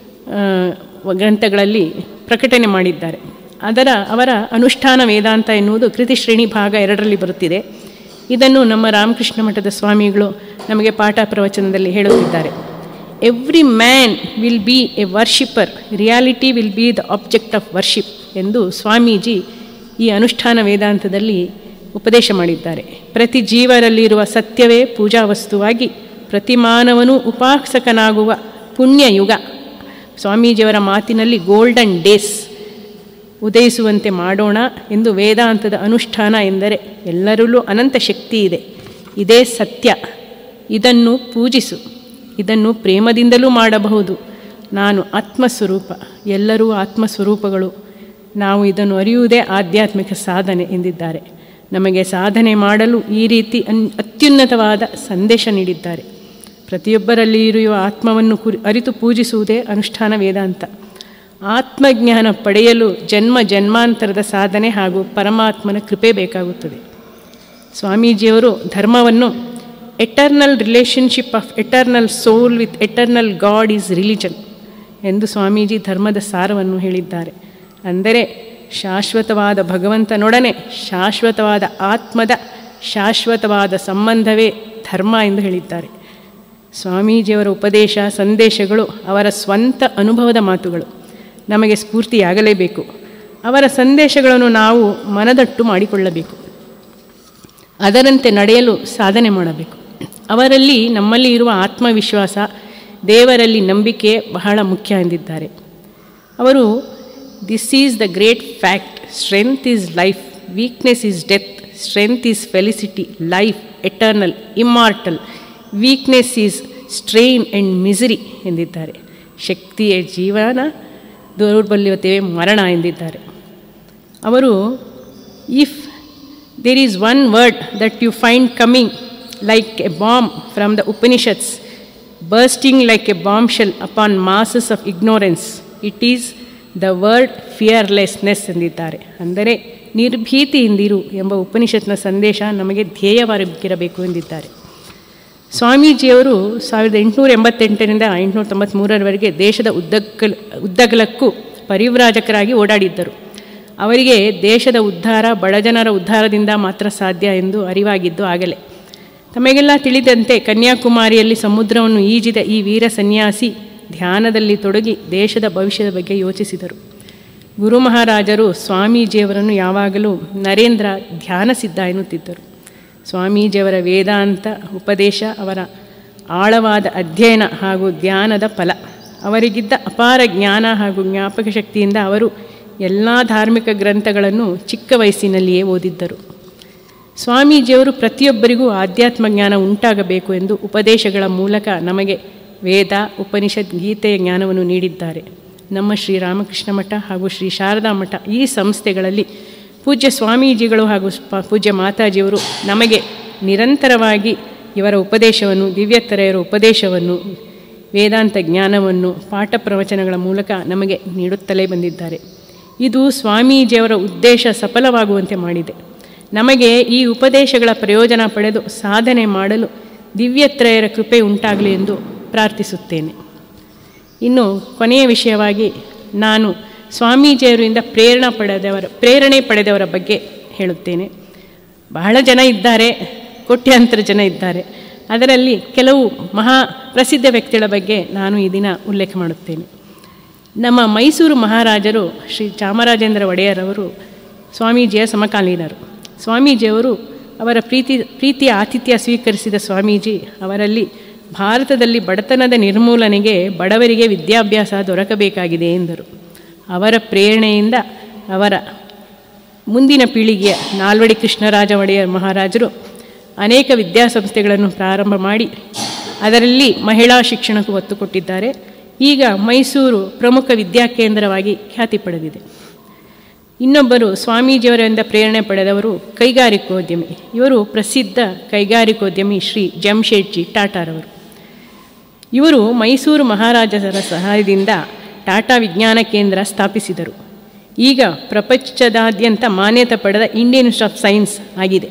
ಗ್ರಂಥಗಳಲ್ಲಿ ಪ್ರಕಟಣೆ ಮಾಡಿದ್ದಾರೆ ಅದರ ಅವರ ಅನುಷ್ಠಾನ ವೇದಾಂತ ಎನ್ನುವುದು ಕೃತಿ ಶ್ರೇಣಿ ಭಾಗ ಎರಡರಲ್ಲಿ ಬರುತ್ತಿದೆ ಇದನ್ನು ನಮ್ಮ ರಾಮಕೃಷ್ಣ ಮಠದ ಸ್ವಾಮಿಗಳು ನಮಗೆ ಪಾಠ ಪ್ರವಚನದಲ್ಲಿ ಹೇಳುತ್ತಿದ್ದಾರೆ every man will be a worshipper reality will be the object of worship ಎಂದು ಸ್ವಾಮೀಜಿ ಈ ಅನುಷ್ಠಾನ ವೇದಾಂತದಲ್ಲಿ ಉಪದೇಶ ಮಾಡಿದ್ದಾರೆ ಪ್ರತಿ ಜೀವರಲ್ಲಿರುವ ಸತ್ಯವೇ ಪೂಜಾ ವಸ್ತುವಾಗಿ ಪ್ರತಿ ಮಾನವನು ಉಪಾಸಕನಾಗುವ ಪುಣ್ಯ ಯುಗ ಸ್ವಾಮೀಜಿಯವರ ಮಾತಿನಲ್ಲಿ ಗೋಲ್ಡನ್ ಡೇಸ್ ಉದಯಿಸುವಂತೆ ಮಾಡೋಣ ಎಂದು ವೇದಾಂತದ ಅನುಷ್ಠಾನ ಎಂದರೆ ಎಲ್ಲರಲ್ಲೂ ಅನಂತ ಶಕ್ತಿ ಇದೆ ಇದೇ ಸತ್ಯ ಇದನ್ನು ಪೂಜಿಸು ಇದನ್ನು ಪ್ರೇಮದಿಂದಲೂ ಮಾಡಬಹುದು ನಾನು ಆತ್ಮಸ್ವರೂಪ ಎಲ್ಲರೂ ಆತ್ಮಸ್ವರೂಪಗಳು ನಾವು ಇದನ್ನು ಅರಿಯುವುದೇ ಆಧ್ಯಾತ್ಮಿಕ ಸಾಧನೆ ಎಂದಿದ್ದಾರೆ ನಮಗೆ ಸಾಧನೆ ಮಾಡಲು ಈ ರೀತಿ ಅನ್ ಅತ್ಯುನ್ನತವಾದ ಸಂದೇಶ ನೀಡಿದ್ದಾರೆ ಪ್ರತಿಯೊಬ್ಬರಲ್ಲಿ ಇರುವ ಆತ್ಮವನ್ನು ಕುರಿ ಅರಿತು ಪೂಜಿಸುವುದೇ ಅನುಷ್ಠಾನ ವೇದಾಂತ ಆತ್ಮಜ್ಞಾನ ಪಡೆಯಲು ಜನ್ಮ ಜನ್ಮಾಂತರದ ಸಾಧನೆ ಹಾಗೂ ಪರಮಾತ್ಮನ ಕೃಪೆ ಬೇಕಾಗುತ್ತದೆ ಸ್ವಾಮೀಜಿಯವರು ಧರ್ಮವನ್ನು eternal relationship of eternal soul with eternal God is religion ಎಂದು ಸ್ವಾಮೀಜಿ ಧರ್ಮದ ಸಾರವನ್ನು ಹೇಳಿದ್ದಾರೆ ಅಂದರೆ ಶಾಶ್ವತವಾದ ಭಗವಂತನೊಡನೆ ಶಾಶ್ವತವಾದ ಆತ್ಮದ ಶಾಶ್ವತವಾದ ಸಂಬಂಧವೇ ಧರ್ಮ ಎಂದು ಹೇಳಿದ್ದಾರೆ ಸ್ವಾಮೀಜಿಯವರ ಉಪದೇಶ ಸಂದೇಶಗಳು ಅವರ ಸ್ವಂತ ಅನುಭವದ ಮಾತುಗಳು ನಮಗೆ ಸ್ಫೂರ್ತಿಯಾಗಲೇಬೇಕು ಅವರ ಸಂದೇಶಗಳನ್ನು ನಾವು ಮನದಟ್ಟು ಮಾಡಿಕೊಳ್ಳಬೇಕು ಅದರಂತೆ ನಡೆಯಲು ಸಾಧನೆ ಮಾಡಬೇಕು ಅವರಲ್ಲಿ ನಮ್ಮಲ್ಲಿ ಇರುವ ಆತ್ಮವಿಶ್ವಾಸ ದೇವರಲ್ಲಿ ನಂಬಿಕೆ ಬಹಳ ಮುಖ್ಯ ಎಂದಿದ್ದಾರೆ ಅವರು this is the great fact strength is life weakness is death strength is felicity life eternal immortal weakness is strain and misery ಎಂದಿದ್ದಾರೆ ಶಕ್ತಿಯ ಜೀವನ ದೌರ್ಬಲ್ಯತೆಯೇ ಮರಣ ಎಂದಿದ್ದಾರೆ ಅವರು if there is one word that you find coming like a bomb from the Upanishads bursting like a bombshell upon masses of ignorance it is the word fearlessness ಎಂದಿದ್ದಾರೆ ಅಂದರೆ ನಿರ್ಭೀತಿಯಿಂದಿರು ಎಂಬ ಉಪನಿಷತ್ನ ಸಂದೇಶ ನಮಗೆ ಧ್ಯೇಯವಾಗಿರಬೇಕು ಎಂದಿದ್ದಾರೆ ಸ್ವಾಮೀಜಿಯವರು ಸಾವಿರದ ಎಂಟುನೂರ ಎಂಬತ್ತೆಂಟರಿಂದ ಎಂಟುನೂರ ತೊಂಬತ್ತ್ಮೂರರವರೆಗೆ ದೇಶದ ಉದ್ದಗಲ್ ಉದ್ದಗಲಕ್ಕೂ ಪರಿವ್ರಾಜಕರಾಗಿ ಓಡಾಡಿದ್ದರು ಅವರಿಗೆ ದೇಶದ ಉದ್ಧಾರ ಬಡಜನರ ಉದ್ಧಾರದಿಂದ ಮಾತ್ರ ಸಾಧ್ಯ ಎಂದು ಅರಿವಾಗಿದ್ದು ಆಗಲೇ ತಮಗೆಲ್ಲ ತಿಳಿದಂತೆ ಕನ್ಯಾಕುಮಾರಿಯಲ್ಲಿ ಸಮುದ್ರವನ್ನು ಈಜಿದ ಈ ವೀರ ಸನ್ಯಾಸಿ ಧ್ಯಾನದಲ್ಲಿ ತೊಡಗಿ ದೇಶದ ಭವಿಷ್ಯದ ಬಗ್ಗೆ ಯೋಚಿಸಿದರು ಗುರು ಮಹಾರಾಜರು ಸ್ವಾಮೀಜಿಯವರನ್ನು ಯಾವಾಗಲೂ ನರೇಂದ್ರ ಧ್ಯಾನಸಿದ್ಧ ಎನ್ನುತ್ತಿದ್ದರು ಸ್ವಾಮೀಜಿಯವರ ವೇದಾಂತ ಉಪದೇಶ ಅವರ ಆಳವಾದ ಅಧ್ಯಯನ ಹಾಗೂ ಧ್ಯಾನದ ಫಲ ಅವರಿಗಿದ್ದ ಅಪಾರ ಜ್ಞಾನ ಹಾಗೂ ಜ್ಞಾಪಕ ಶಕ್ತಿಯಿಂದ ಅವರು ಎಲ್ಲ ಧಾರ್ಮಿಕ ಗ್ರಂಥಗಳನ್ನು ಚಿಕ್ಕ ವಯಸ್ಸಿನಲ್ಲಿಯೇ ಓದಿದ್ದರು ಸ್ವಾಮೀಜಿಯವರು ಪ್ರತಿಯೊಬ್ಬರಿಗೂ ಆಧ್ಯಾತ್ಮ ಜ್ಞಾನ ಉಂಟಾಗಬೇಕು ಎಂದು ಉಪದೇಶಗಳ ಮೂಲಕ ನಮಗೆ ವೇದ ಉಪನಿಷತ್ ಗೀತೆಯ ಜ್ಞಾನವನ್ನು ನೀಡಿದ್ದಾರೆ ನಮ್ಮ ಶ್ರೀರಾಮಕೃಷ್ಣ ಮಠ ಹಾಗೂ ಶ್ರೀ ಶಾರದಾ ಮಠ ಈ ಸಂಸ್ಥೆಗಳಲ್ಲಿ ಪೂಜ್ಯ ಸ್ವಾಮೀಜಿಗಳು ಹಾಗೂ ಪೂಜ್ಯ ಮಾತಾಜಿಯವರು ನಮಗೆ ನಿರಂತರವಾಗಿ ಇವರ ಉಪದೇಶವನ್ನು ದಿವ್ಯತರೆಯರ ಉಪದೇಶವನ್ನು ವೇದಾಂತ ಜ್ಞಾನವನ್ನು ಪಾಠ ಪ್ರವಚನಗಳ ಮೂಲಕ ನಮಗೆ ನೀಡುತ್ತಲೇ ಬಂದಿದ್ದಾರೆ ಇದು ಸ್ವಾಮೀಜಿಯವರ ಉದ್ದೇಶ ಸಫಲವಾಗುವಂತೆ ಮಾಡಿದೆ ನಮಗೆ ಈ ಉಪದೇಶಗಳ ಪ್ರಯೋಜನ ಪಡೆದು ಸಾಧನೆ ಮಾಡಲು ದಿವ್ಯತ್ರಯರ ಕೃಪೆ ಉಂಟಾಗಲಿ ಎಂದು ಪ್ರಾರ್ಥಿಸುತ್ತೇನೆ ಇನ್ನು ಕೊನೆಯ ವಿಷಯವಾಗಿ ನಾನು ಸ್ವಾಮೀಜಿಯವರಿಂದ ಪ್ರೇರಣೆ ಪಡೆದವರ ಪ್ರೇರಣೆ ಪಡೆದವರ ಬಗ್ಗೆ ಹೇಳುತ್ತೇನೆ ಬಹಳ ಜನ ಇದ್ದಾರೆ ಕೋಟ್ಯಾಂತರ ಜನ ಇದ್ದಾರೆ ಅದರಲ್ಲಿ ಕೆಲವು ಮಹಾ ಪ್ರಸಿದ್ಧ ವ್ಯಕ್ತಿಗಳ ಬಗ್ಗೆ ನಾನು ಈ ದಿನ ಉಲ್ಲೇಖ ಮಾಡುತ್ತೇನೆ ನಮ್ಮ ಮೈಸೂರು ಮಹಾರಾಜರು ಶ್ರೀ ಚಾಮರಾಜೇಂದ್ರ ಒಡೆಯರವರು ಸ್ವಾಮೀಜಿಯ ಸಮಕಾಲೀನರು ಸ್ವಾಮೀಜಿಯವರು ಅವರ ಪ್ರೀತಿ ಪ್ರೀತಿಯ ಆತಿಥ್ಯ ಸ್ವೀಕರಿಸಿದ ಸ್ವಾಮೀಜಿ ಅವರಲ್ಲಿ ಭಾರತದಲ್ಲಿ ಬಡತನದ ನಿರ್ಮೂಲನೆಗೆ ಬಡವರಿಗೆ ವಿದ್ಯಾಭ್ಯಾಸ ದೊರಕಬೇಕಾಗಿದೆ ಎಂದರು ಅವರ ಪ್ರೇರಣೆಯಿಂದ ಅವರ ಮುಂದಿನ ಪೀಳಿಗೆಯ ನಾಲ್ವಡಿ ಕೃಷ್ಣರಾಜ ಒಡೆಯರ್ ಮಹಾರಾಜರು ಅನೇಕ ವಿದ್ಯಾಸಂಸ್ಥೆಗಳನ್ನು ಪ್ರಾರಂಭ ಮಾಡಿ ಅದರಲ್ಲಿ ಮಹಿಳಾ ಶಿಕ್ಷಣಕ್ಕೂ ಒತ್ತು ಕೊಟ್ಟಿದ್ದಾರೆ ಈಗ ಮೈಸೂರು ಪ್ರಮುಖ ವಿದ್ಯಾಕೇಂದ್ರವಾಗಿ ಖ್ಯಾತಿ ಪಡೆದಿದೆ ಇನ್ನೊಬ್ಬರು ಸ್ವಾಮೀಜಿಯವರಿಂದ ಪ್ರೇರಣೆ ಪಡೆದವರು ಕೈಗಾರಿಕೋದ್ಯಮಿ ಇವರು ಪ್ರಸಿದ್ಧ ಕೈಗಾರಿಕೋದ್ಯಮಿ ಶ್ರೀ ಜಮ್ಶೇಡ್ಜಿ ಟಾಟಾರವರು ಇವರು ಮೈಸೂರು ಮಹಾರಾಜರ ಸಹಾಯದಿಂದ ಟಾಟಾ ವಿಜ್ಞಾನ ಕೇಂದ್ರ ಸ್ಥಾಪಿಸಿದರು ಈಗ ಪ್ರಪಂಚದಾದ್ಯಂತ ಮಾನ್ಯತೆ ಪಡೆದ ಇಂಡಿಯನ್ ಇನ್ಸ್ಟಿಟ್ಯೂಟ್ ಆಫ್ ಸೈನ್ಸ್ ಆಗಿದೆ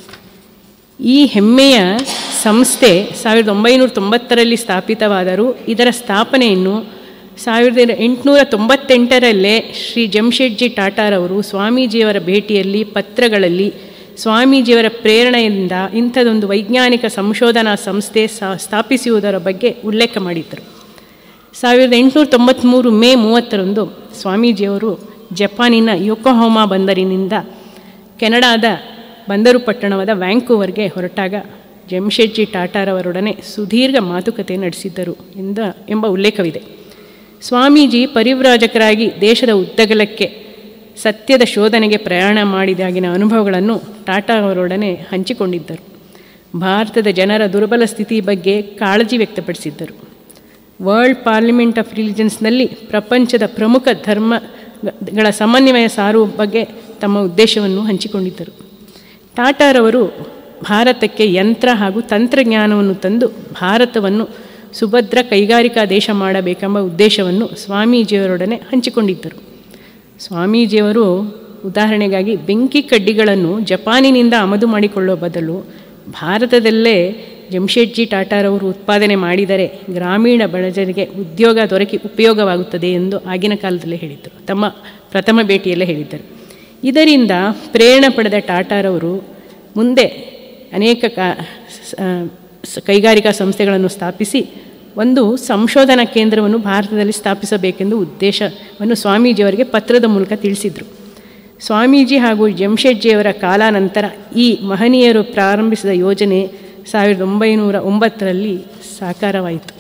ಈ ಹೆಮ್ಮೆಯ ಸಂಸ್ಥೆ ಸಾವಿರದ ಒಂಬೈನೂರ ತೊಂಬತ್ತರಲ್ಲಿ ಸ್ಥಾಪಿತವಾದರೂ ಇದರ ಸ್ಥಾಪನೆಯನ್ನು ಸಾವಿರದ ಎಂಟುನೂರ ತೊಂಬತ್ತೆಂಟರಲ್ಲೇ ಶ್ರೀ ಜಮ್ಶೆಡ್ಜಿ ಟಾಟಾರವರು ಸ್ವಾಮೀಜಿಯವರ ಭೇಟಿಯಲ್ಲಿ ಪತ್ರಗಳಲ್ಲಿ ಸ್ವಾಮೀಜಿಯವರ ಪ್ರೇರಣೆಯಿಂದ ಇಂಥದೊಂದು ವೈಜ್ಞಾನಿಕ ಸಂಶೋಧನಾ ಸಂಸ್ಥೆ ಸ್ಥಾಪಿಸುವುದರ ಬಗ್ಗೆ ಉಲ್ಲೇಖ ಮಾಡಿದ್ದರು ಸಾವಿರದ ಎಂಟುನೂರ ತೊಂಬತ್ತ್ಮೂರು ಮೇ ಮೂವತ್ತರಂದು ಸ್ವಾಮೀಜಿಯವರು ಜಪಾನಿನ ಯೋಕೋಹೋಮಾ ಬಂದರಿನಿಂದ ಕೆನಡಾದ ಬಂದರು ಪಟ್ಟಣವಾದ ವ್ಯಾಂಕೂವರ್ಗೆ ಹೊರಟಾಗ ಜಮ್ಶೆಡ್ಜಿ ಟಾಟಾರವರೊಡನೆ ಸುದೀರ್ಘ ಮಾತುಕತೆ ನಡೆಸಿದ್ದರು ಎಂದ ಎಂಬ ಉಲ್ಲೇಖವಿದೆ ಸ್ವಾಮೀಜಿ ಪರಿವ್ರಾಜಕರಾಗಿ ದೇಶದ ಉದ್ದಗಲಕ್ಕೆ ಸತ್ಯದ ಶೋಧನೆಗೆ ಪ್ರಯಾಣ ಮಾಡಿದಾಗಿನ ಅನುಭವಗಳನ್ನು ಟಾಟಾ ಅವರೊಡನೆ ಹಂಚಿಕೊಂಡಿದ್ದರು ಭಾರತದ ಜನರ ದುರ್ಬಲ ಸ್ಥಿತಿ ಬಗ್ಗೆ ಕಾಳಜಿ ವ್ಯಕ್ತಪಡಿಸಿದ್ದರು ವರ್ಲ್ಡ್ ಪಾರ್ಲಿಮೆಂಟ್ ಆಫ್ ರಿಲಿಜನ್ಸ್ನಲ್ಲಿ ಪ್ರಪಂಚದ ಪ್ರಮುಖ ಧರ್ಮಗಳ ಸಮನ್ವಯ ಸಾರುವ ಬಗ್ಗೆ ತಮ್ಮ ಉದ್ದೇಶವನ್ನು ಹಂಚಿಕೊಂಡಿದ್ದರು ಟಾಟಾರವರು ಭಾರತಕ್ಕೆ ಯಂತ್ರ ಹಾಗೂ ತಂತ್ರಜ್ಞಾನವನ್ನು ತಂದು ಭಾರತವನ್ನು ಸುಭದ್ರ ಕೈಗಾರಿಕಾ ದೇಶ ಮಾಡಬೇಕೆಂಬ ಉದ್ದೇಶವನ್ನು ಸ್ವಾಮೀಜಿಯವರೊಡನೆ ಹಂಚಿಕೊಂಡಿದ್ದರು ಸ್ವಾಮೀಜಿಯವರು ಉದಾಹರಣೆಗಾಗಿ ಬೆಂಕಿ ಕಡ್ಡಿಗಳನ್ನು ಜಪಾನಿನಿಂದ ಆಮದು ಮಾಡಿಕೊಳ್ಳುವ ಬದಲು ಭಾರತದಲ್ಲೇ ಜಮ್ಶೆಡ್ಜಿ ಟಾಟಾರವರು ಉತ್ಪಾದನೆ ಮಾಡಿದರೆ ಗ್ರಾಮೀಣ ಬಡಜರಿಗೆ ಉದ್ಯೋಗ ದೊರಕಿ ಉಪಯೋಗವಾಗುತ್ತದೆ ಎಂದು ಆಗಿನ ಕಾಲದಲ್ಲಿ ಹೇಳಿದ್ದರು ತಮ್ಮ ಪ್ರಥಮ ಭೇಟಿಯಲ್ಲೇ ಹೇಳಿದ್ದರು ಇದರಿಂದ ಪ್ರೇರಣೆ ಪಡೆದ ಟಾಟಾರವರು ಮುಂದೆ ಅನೇಕ ಕಾ ಕೈಗಾರಿಕಾ ಸಂಸ್ಥೆಗಳನ್ನು ಸ್ಥಾಪಿಸಿ ಒಂದು ಸಂಶೋಧನಾ ಕೇಂದ್ರವನ್ನು ಭಾರತದಲ್ಲಿ ಸ್ಥಾಪಿಸಬೇಕೆಂದು ಉದ್ದೇಶವನ್ನು ಸ್ವಾಮೀಜಿಯವರಿಗೆ ಪತ್ರದ ಮೂಲಕ ತಿಳಿಸಿದರು ಸ್ವಾಮೀಜಿ ಹಾಗೂ ಜಮ್ಶೆಡ್ಜಿಯವರ ಕಾಲಾನಂತರ ಈ ಮಹನೀಯರು ಪ್ರಾರಂಭಿಸಿದ ಯೋಜನೆ ಸಾವಿರದ ಒಂಬೈನೂರ ಒಂಬತ್ತರಲ್ಲಿ ಸಾಕಾರವಾಯಿತು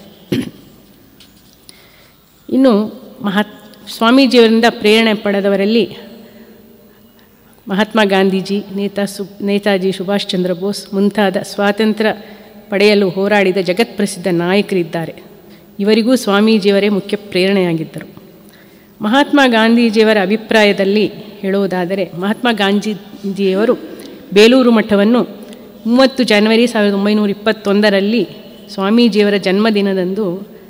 ಇನ್ನು ಮಹಾತ್ ಸ್ವಾಮೀಜಿಯವರಿಂದ ಪ್ರೇರಣೆ ಪಡೆದವರಲ್ಲಿ ಮಹಾತ್ಮ ಗಾಂಧೀಜಿ ನೇತಾ ಸು ನೇತಾಜಿ ಸುಭಾಷ್ ಚಂದ್ರ ಬೋಸ್ ಮುಂತಾದ ಸ್ವಾತಂತ್ರ್ಯ ಪಡೆಯಲು ಹೋರಾಡಿದ ಜಗತ್ಪ್ರಸಿದ್ಧ ನಾಯಕರಿದ್ದಾರೆ ಇವರಿಗೂ ಸ್ವಾಮೀಜಿಯವರೇ ಮುಖ್ಯ ಪ್ರೇರಣೆಯಾಗಿದ್ದರು ಮಹಾತ್ಮ ಗಾಂಧೀಜಿಯವರ ಅಭಿಪ್ರಾಯದಲ್ಲಿ ಹೇಳುವುದಾದರೆ ಮಹಾತ್ಮ ಗಾಂಧೀಜಿಯವರು ಬೇಲೂರು ಮಠವನ್ನು ಮೂವತ್ತು ಜನವರಿ ಸಾವಿರದ ಒಂಬೈನೂರ ಇಪ್ಪತ್ತೊಂದರಲ್ಲಿ ಸ್ವಾಮೀಜಿಯವರ ಜನ್ಮದಿನದಂದು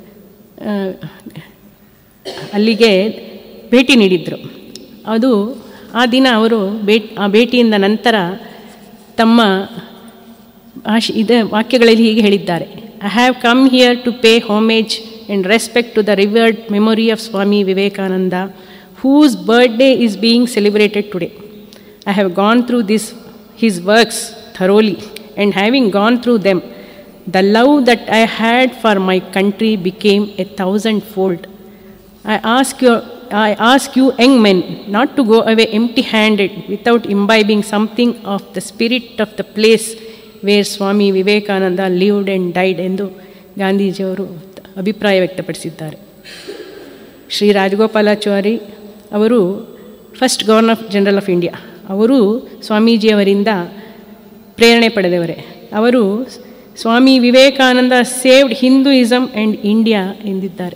ಅಲ್ಲಿಗೆ ಭೇಟಿ ನೀಡಿದರು ಅದು ಆ ದಿನ ಅವರು ಭೇಟಿ ಆ ಭೇಟಿಯಿಂದ ನಂತರ ತಮ್ಮ ಭಾಷೆ ಇದೆ ವಾಕ್ಯಗಳಲ್ಲಿ ಹೀಗೆ ಹೇಳಿದ್ದಾರೆ I have come here to pay homage and respect to the revered memory of Swami Vivekananda whose birthday is being celebrated today I have gone through this his works thoroughly and having gone through them the love that I had for my country became a thousand fold I ask, your, I ask you, young men, not to go away empty handed without imbibing something of the spirit of the place where Swami Vivekananda lived and died ಎಂದು ಗಾಂಧೀಜಿಯವರು ಅಭಿಪ್ರಾಯ ವ್ಯಕ್ತಪಡಿಸಿದ್ದಾರೆ ಶ್ರೀ ರಾಜಗೋಪಾಲಾಚಾರಿ ಅವರು first governor general of India ಅವರು ಸ್ವಾಮೀಜಿಯವರಿಂದ ಪ್ರೇರಣೆ ಪಡೆದವರೇ ಅವರು Swami Vivekananda saved Hinduism and India ಎಂದಿದ್ದಾರೆ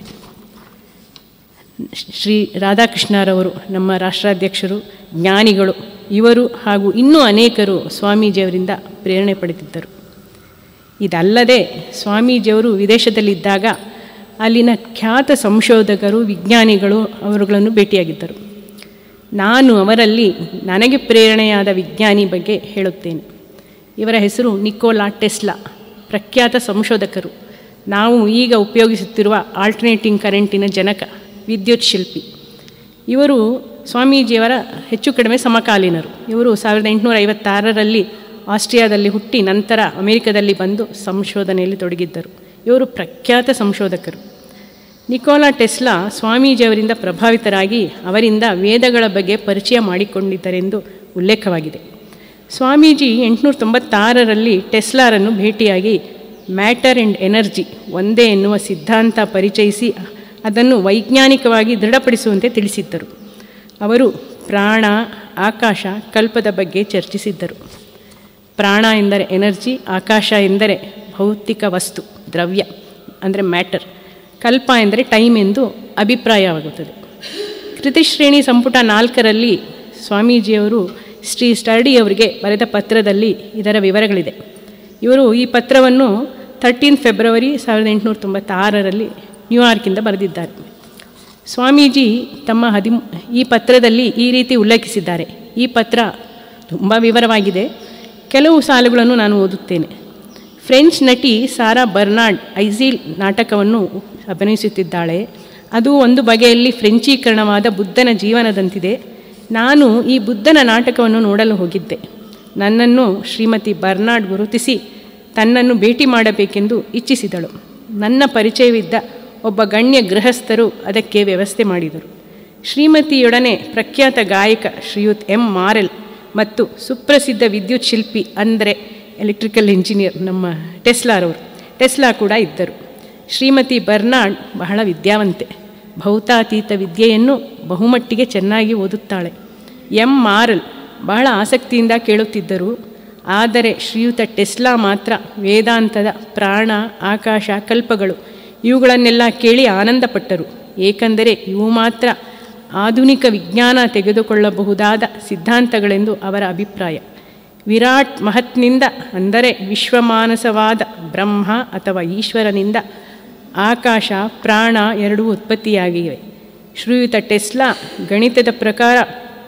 ಶ್ರೀ ರಾಧಾಕೃಷ್ಣರವರು ನಮ್ಮ ರಾಷ್ಟ್ರಾಧ್ಯಕ್ಷರು ಜ್ಞಾನಿಗಳು ಇವರು ಹಾಗೂ ಇನ್ನೂ ಅನೇಕರು ಸ್ವಾಮೀಜಿಯವರಿಂದ ಪ್ರೇರಣೆ ಪಡೆದಿದ್ದರು ಇದಲ್ಲದೆ ಸ್ವಾಮೀಜಿಯವರು ವಿದೇಶದಲ್ಲಿದ್ದಾಗ ಅಲ್ಲಿನ ಖ್ಯಾತ ಸಂಶೋಧಕರು ವಿಜ್ಞಾನಿಗಳು ಅವರುಗಳನ್ನು ಭೇಟಿಯಾಗಿದ್ದರು ನಾನು ಅವರಲ್ಲಿ ನನಗೆ ಪ್ರೇರಣೆಯಾದ ವಿಜ್ಞಾನಿ ಬಗ್ಗೆ ಹೇಳುತ್ತೇನೆ ಇವರ ಹೆಸರು ನಿಕೋಲಾ ಟೆಸ್ಲಾ ಪ್ರಖ್ಯಾತ ಸಂಶೋಧಕರು ನಾವು ಈಗ ಉಪಯೋಗಿಸುತ್ತಿರುವ ಆಲ್ಟರ್ನೇಟಿಂಗ್ ಕರೆಂಟಿನ ಜನಕ ವಿದ್ಯುತ್ ಶಿಲ್ಪಿ ಇವರು ಸ್ವಾಮೀಜಿಯವರ ಹೆಚ್ಚು ಕಡಿಮೆ ಸಮಕಾಲೀನರು ಇವರು ಸಾವಿರದ ಎಂಟುನೂರ ಐವತ್ತಾರರಲ್ಲಿ ಆಸ್ಟ್ರಿಯಾದಲ್ಲಿ ಹುಟ್ಟಿ ನಂತರ ಅಮೆರಿಕದಲ್ಲಿ ಬಂದು ಸಂಶೋಧನೆಯಲ್ಲಿ ತೊಡಗಿದ್ದರು ಇವರು ಪ್ರಖ್ಯಾತ ಸಂಶೋಧಕರು ನಿಕೋಲಾ ಟೆಸ್ಲಾ ಸ್ವಾಮೀಜಿಯವರಿಂದ ಪ್ರಭಾವಿತರಾಗಿ ಅವರಿಂದ ವೇದಗಳ ಬಗ್ಗೆ ಪರಿಚಯ ಮಾಡಿಕೊಂಡಿದ್ದರೆಂದು ಉಲ್ಲೇಖವಾಗಿದೆ ಸ್ವಾಮೀಜಿ ಎಂಟುನೂರ ತೊಂಬತ್ತಾರರಲ್ಲಿ ಟೆಸ್ಲಾರನ್ನು ಭೇಟಿಯಾಗಿ ಮ್ಯಾಟರ್ ಆ್ಯಂಡ್ ಎನರ್ಜಿ ಒಂದೇ ಎನ್ನುವ ಸಿದ್ಧಾಂತ ಪರಿಚಯಿಸಿ ಅದನ್ನು ವೈಜ್ಞಾನಿಕವಾಗಿ ದೃಢಪಡಿಸುವಂತೆ ತಿಳಿಸಿದ್ದರು ಅವರು ಪ್ರಾಣ ಆಕಾಶ ಕಲ್ಪದ ಬಗ್ಗೆ ಚರ್ಚಿಸಿದ್ದರು ಪ್ರಾಣ ಎಂದರೆ ಎನರ್ಜಿ ಆಕಾಶ ಎಂದರೆ ಭೌತಿಕ ವಸ್ತು ದ್ರವ್ಯ ಅಂದರೆ ಮ್ಯಾಟರ್ ಕಲ್ಪ ಎಂದರೆ ಟೈಮ್ ಎಂದು ಅಭಿಪ್ರಾಯವಾಗುತ್ತದೆ ಕೃತಿಶ್ರೇಣಿ ಸಂಪುಟ ನಾಲ್ಕರಲ್ಲಿ ಸ್ವಾಮೀಜಿಯವರು ಶ್ರೀ ಸ್ಟರ್ಡಿ ಅವರಿಗೆ ಬರೆದ ಪತ್ರದಲ್ಲಿ ಇದರ ವಿವರಗಳಿದೆ ಇವರು ಈ ಪತ್ರವನ್ನು ಥರ್ಟೀನ್ ಫೆಬ್ರವರಿ ಸಾವಿರದ ಎಂಟುನೂರ ತೊಂಬತ್ತಾರರಲ್ಲಿ ನ್ಯೂಯಾರ್ಕಿಂದ ಬರೆದಿದ್ದಾರೆ ಸ್ವಾಮೀಜಿ ತಮ್ಮ ಹದಿಮೂ ಈ ಪತ್ರದಲ್ಲಿ ಈ ರೀತಿ ಉಲ್ಲೇಖಿಸಿದ್ದಾರೆ ಈ ಪತ್ರ ತುಂಬ ವಿವರವಾಗಿದೆ ಕೆಲವು ಸಾಲುಗಳನ್ನು ನಾನು ಓದುತ್ತೇನೆ ಫ್ರೆಂಚ್ ನಟಿ ಸಾರಾ ಬರ್ನಾರ್ಡ್ ಐಝೀಲ್ ನಾಟಕವನ್ನು ಅಭಿನಯಿಸುತ್ತಿದ್ದಾಳೆ ಅದು ಒಂದು ಬಗೆಯಲ್ಲಿ ಫ್ರೆಂಚೀಕರಣವಾದ ಬುದ್ಧನ ಜೀವನದಂತಿದೆ ನಾನು ಈ ಬುದ್ಧನ ನಾಟಕವನ್ನು ನೋಡಲು ಹೋಗಿದ್ದೆ ನನ್ನನ್ನು ಶ್ರೀಮತಿ ಬರ್ನಾರ್ಡ್ ಗುರುತಿಸಿ ತನ್ನನ್ನು ಭೇಟಿ ಮಾಡಬೇಕೆಂದು ಇಚ್ಛಿಸಿದಳು ನನ್ನ ಪರಿಚಯವಿದ್ದ ಒಬ್ಬ ಗಣ್ಯ ಗೃಹಸ್ಥರು ಅದಕ್ಕೆ ವ್ಯವಸ್ಥೆ ಮಾಡಿದರು ಶ್ರೀಮತಿಯೊಡನೆ ಪ್ರಖ್ಯಾತ ಗಾಯಕ ಶ್ರೀಯುತ್ ಎಂ ಮಾರೆಲ್ ಮತ್ತು ಸುಪ್ರಸಿದ್ಧ ವಿದ್ಯುತ್ ಶಿಲ್ಪಿ ಅಂದರೆ ಎಲೆಕ್ಟ್ರಿಕಲ್ ಇಂಜಿನಿಯರ್ ನಮ್ಮ ಟೆಸ್ಲಾರವರು ಟೆಸ್ಲಾ ಕೂಡ ಇದ್ದರು ಶ್ರೀಮತಿ ಬರ್ನಾಡ್ ಬಹಳ ವಿದ್ಯಾವಂತೆ ಭೌತಾತೀತ ವಿದ್ಯೆಯನ್ನು ಬಹುಮಟ್ಟಿಗೆ ಚೆನ್ನಾಗಿ ಓದುತ್ತಾಳೆ ಎಂ ಮಾರಲ್ ಬಹಳ ಆಸಕ್ತಿಯಿಂದ ಕೇಳುತ್ತಿದ್ದರು ಆದರೆ ಶ್ರೀಯುತ ಟೆಸ್ಲಾ ಮಾತ್ರ ವೇದಾಂತದ ಪ್ರಾಣ ಆಕಾಶ ಕಲ್ಪಗಳು ಇವುಗಳನ್ನೆಲ್ಲ ಕೇಳಿ ಆನಂದಪಟ್ಟರು ಏಕೆಂದರೆ ಇವು ಮಾತ್ರ ಆಧುನಿಕ ವಿಜ್ಞಾನ ತೆಗೆದುಕೊಳ್ಳಬಹುದಾದ ಸಿದ್ಧಾಂತಗಳೆಂದು ಅವರ ಅಭಿಪ್ರಾಯ ವಿರಾಟ್ ಮಹತ್ನಿಂದ ಅಂದರೆ ವಿಶ್ವಮಾನಸವಾದ ಬ್ರಹ್ಮ ಅಥವಾ ಈಶ್ವರನಿಂದ ಆಕಾಶ ಪ್ರಾಣ ಎರಡೂ ಉತ್ಪತ್ತಿಯಾಗಿವೆ ಶ್ರೀಯುತ ಟೆಸ್ಲಾ ಗಣಿತದ ಪ್ರಕಾರ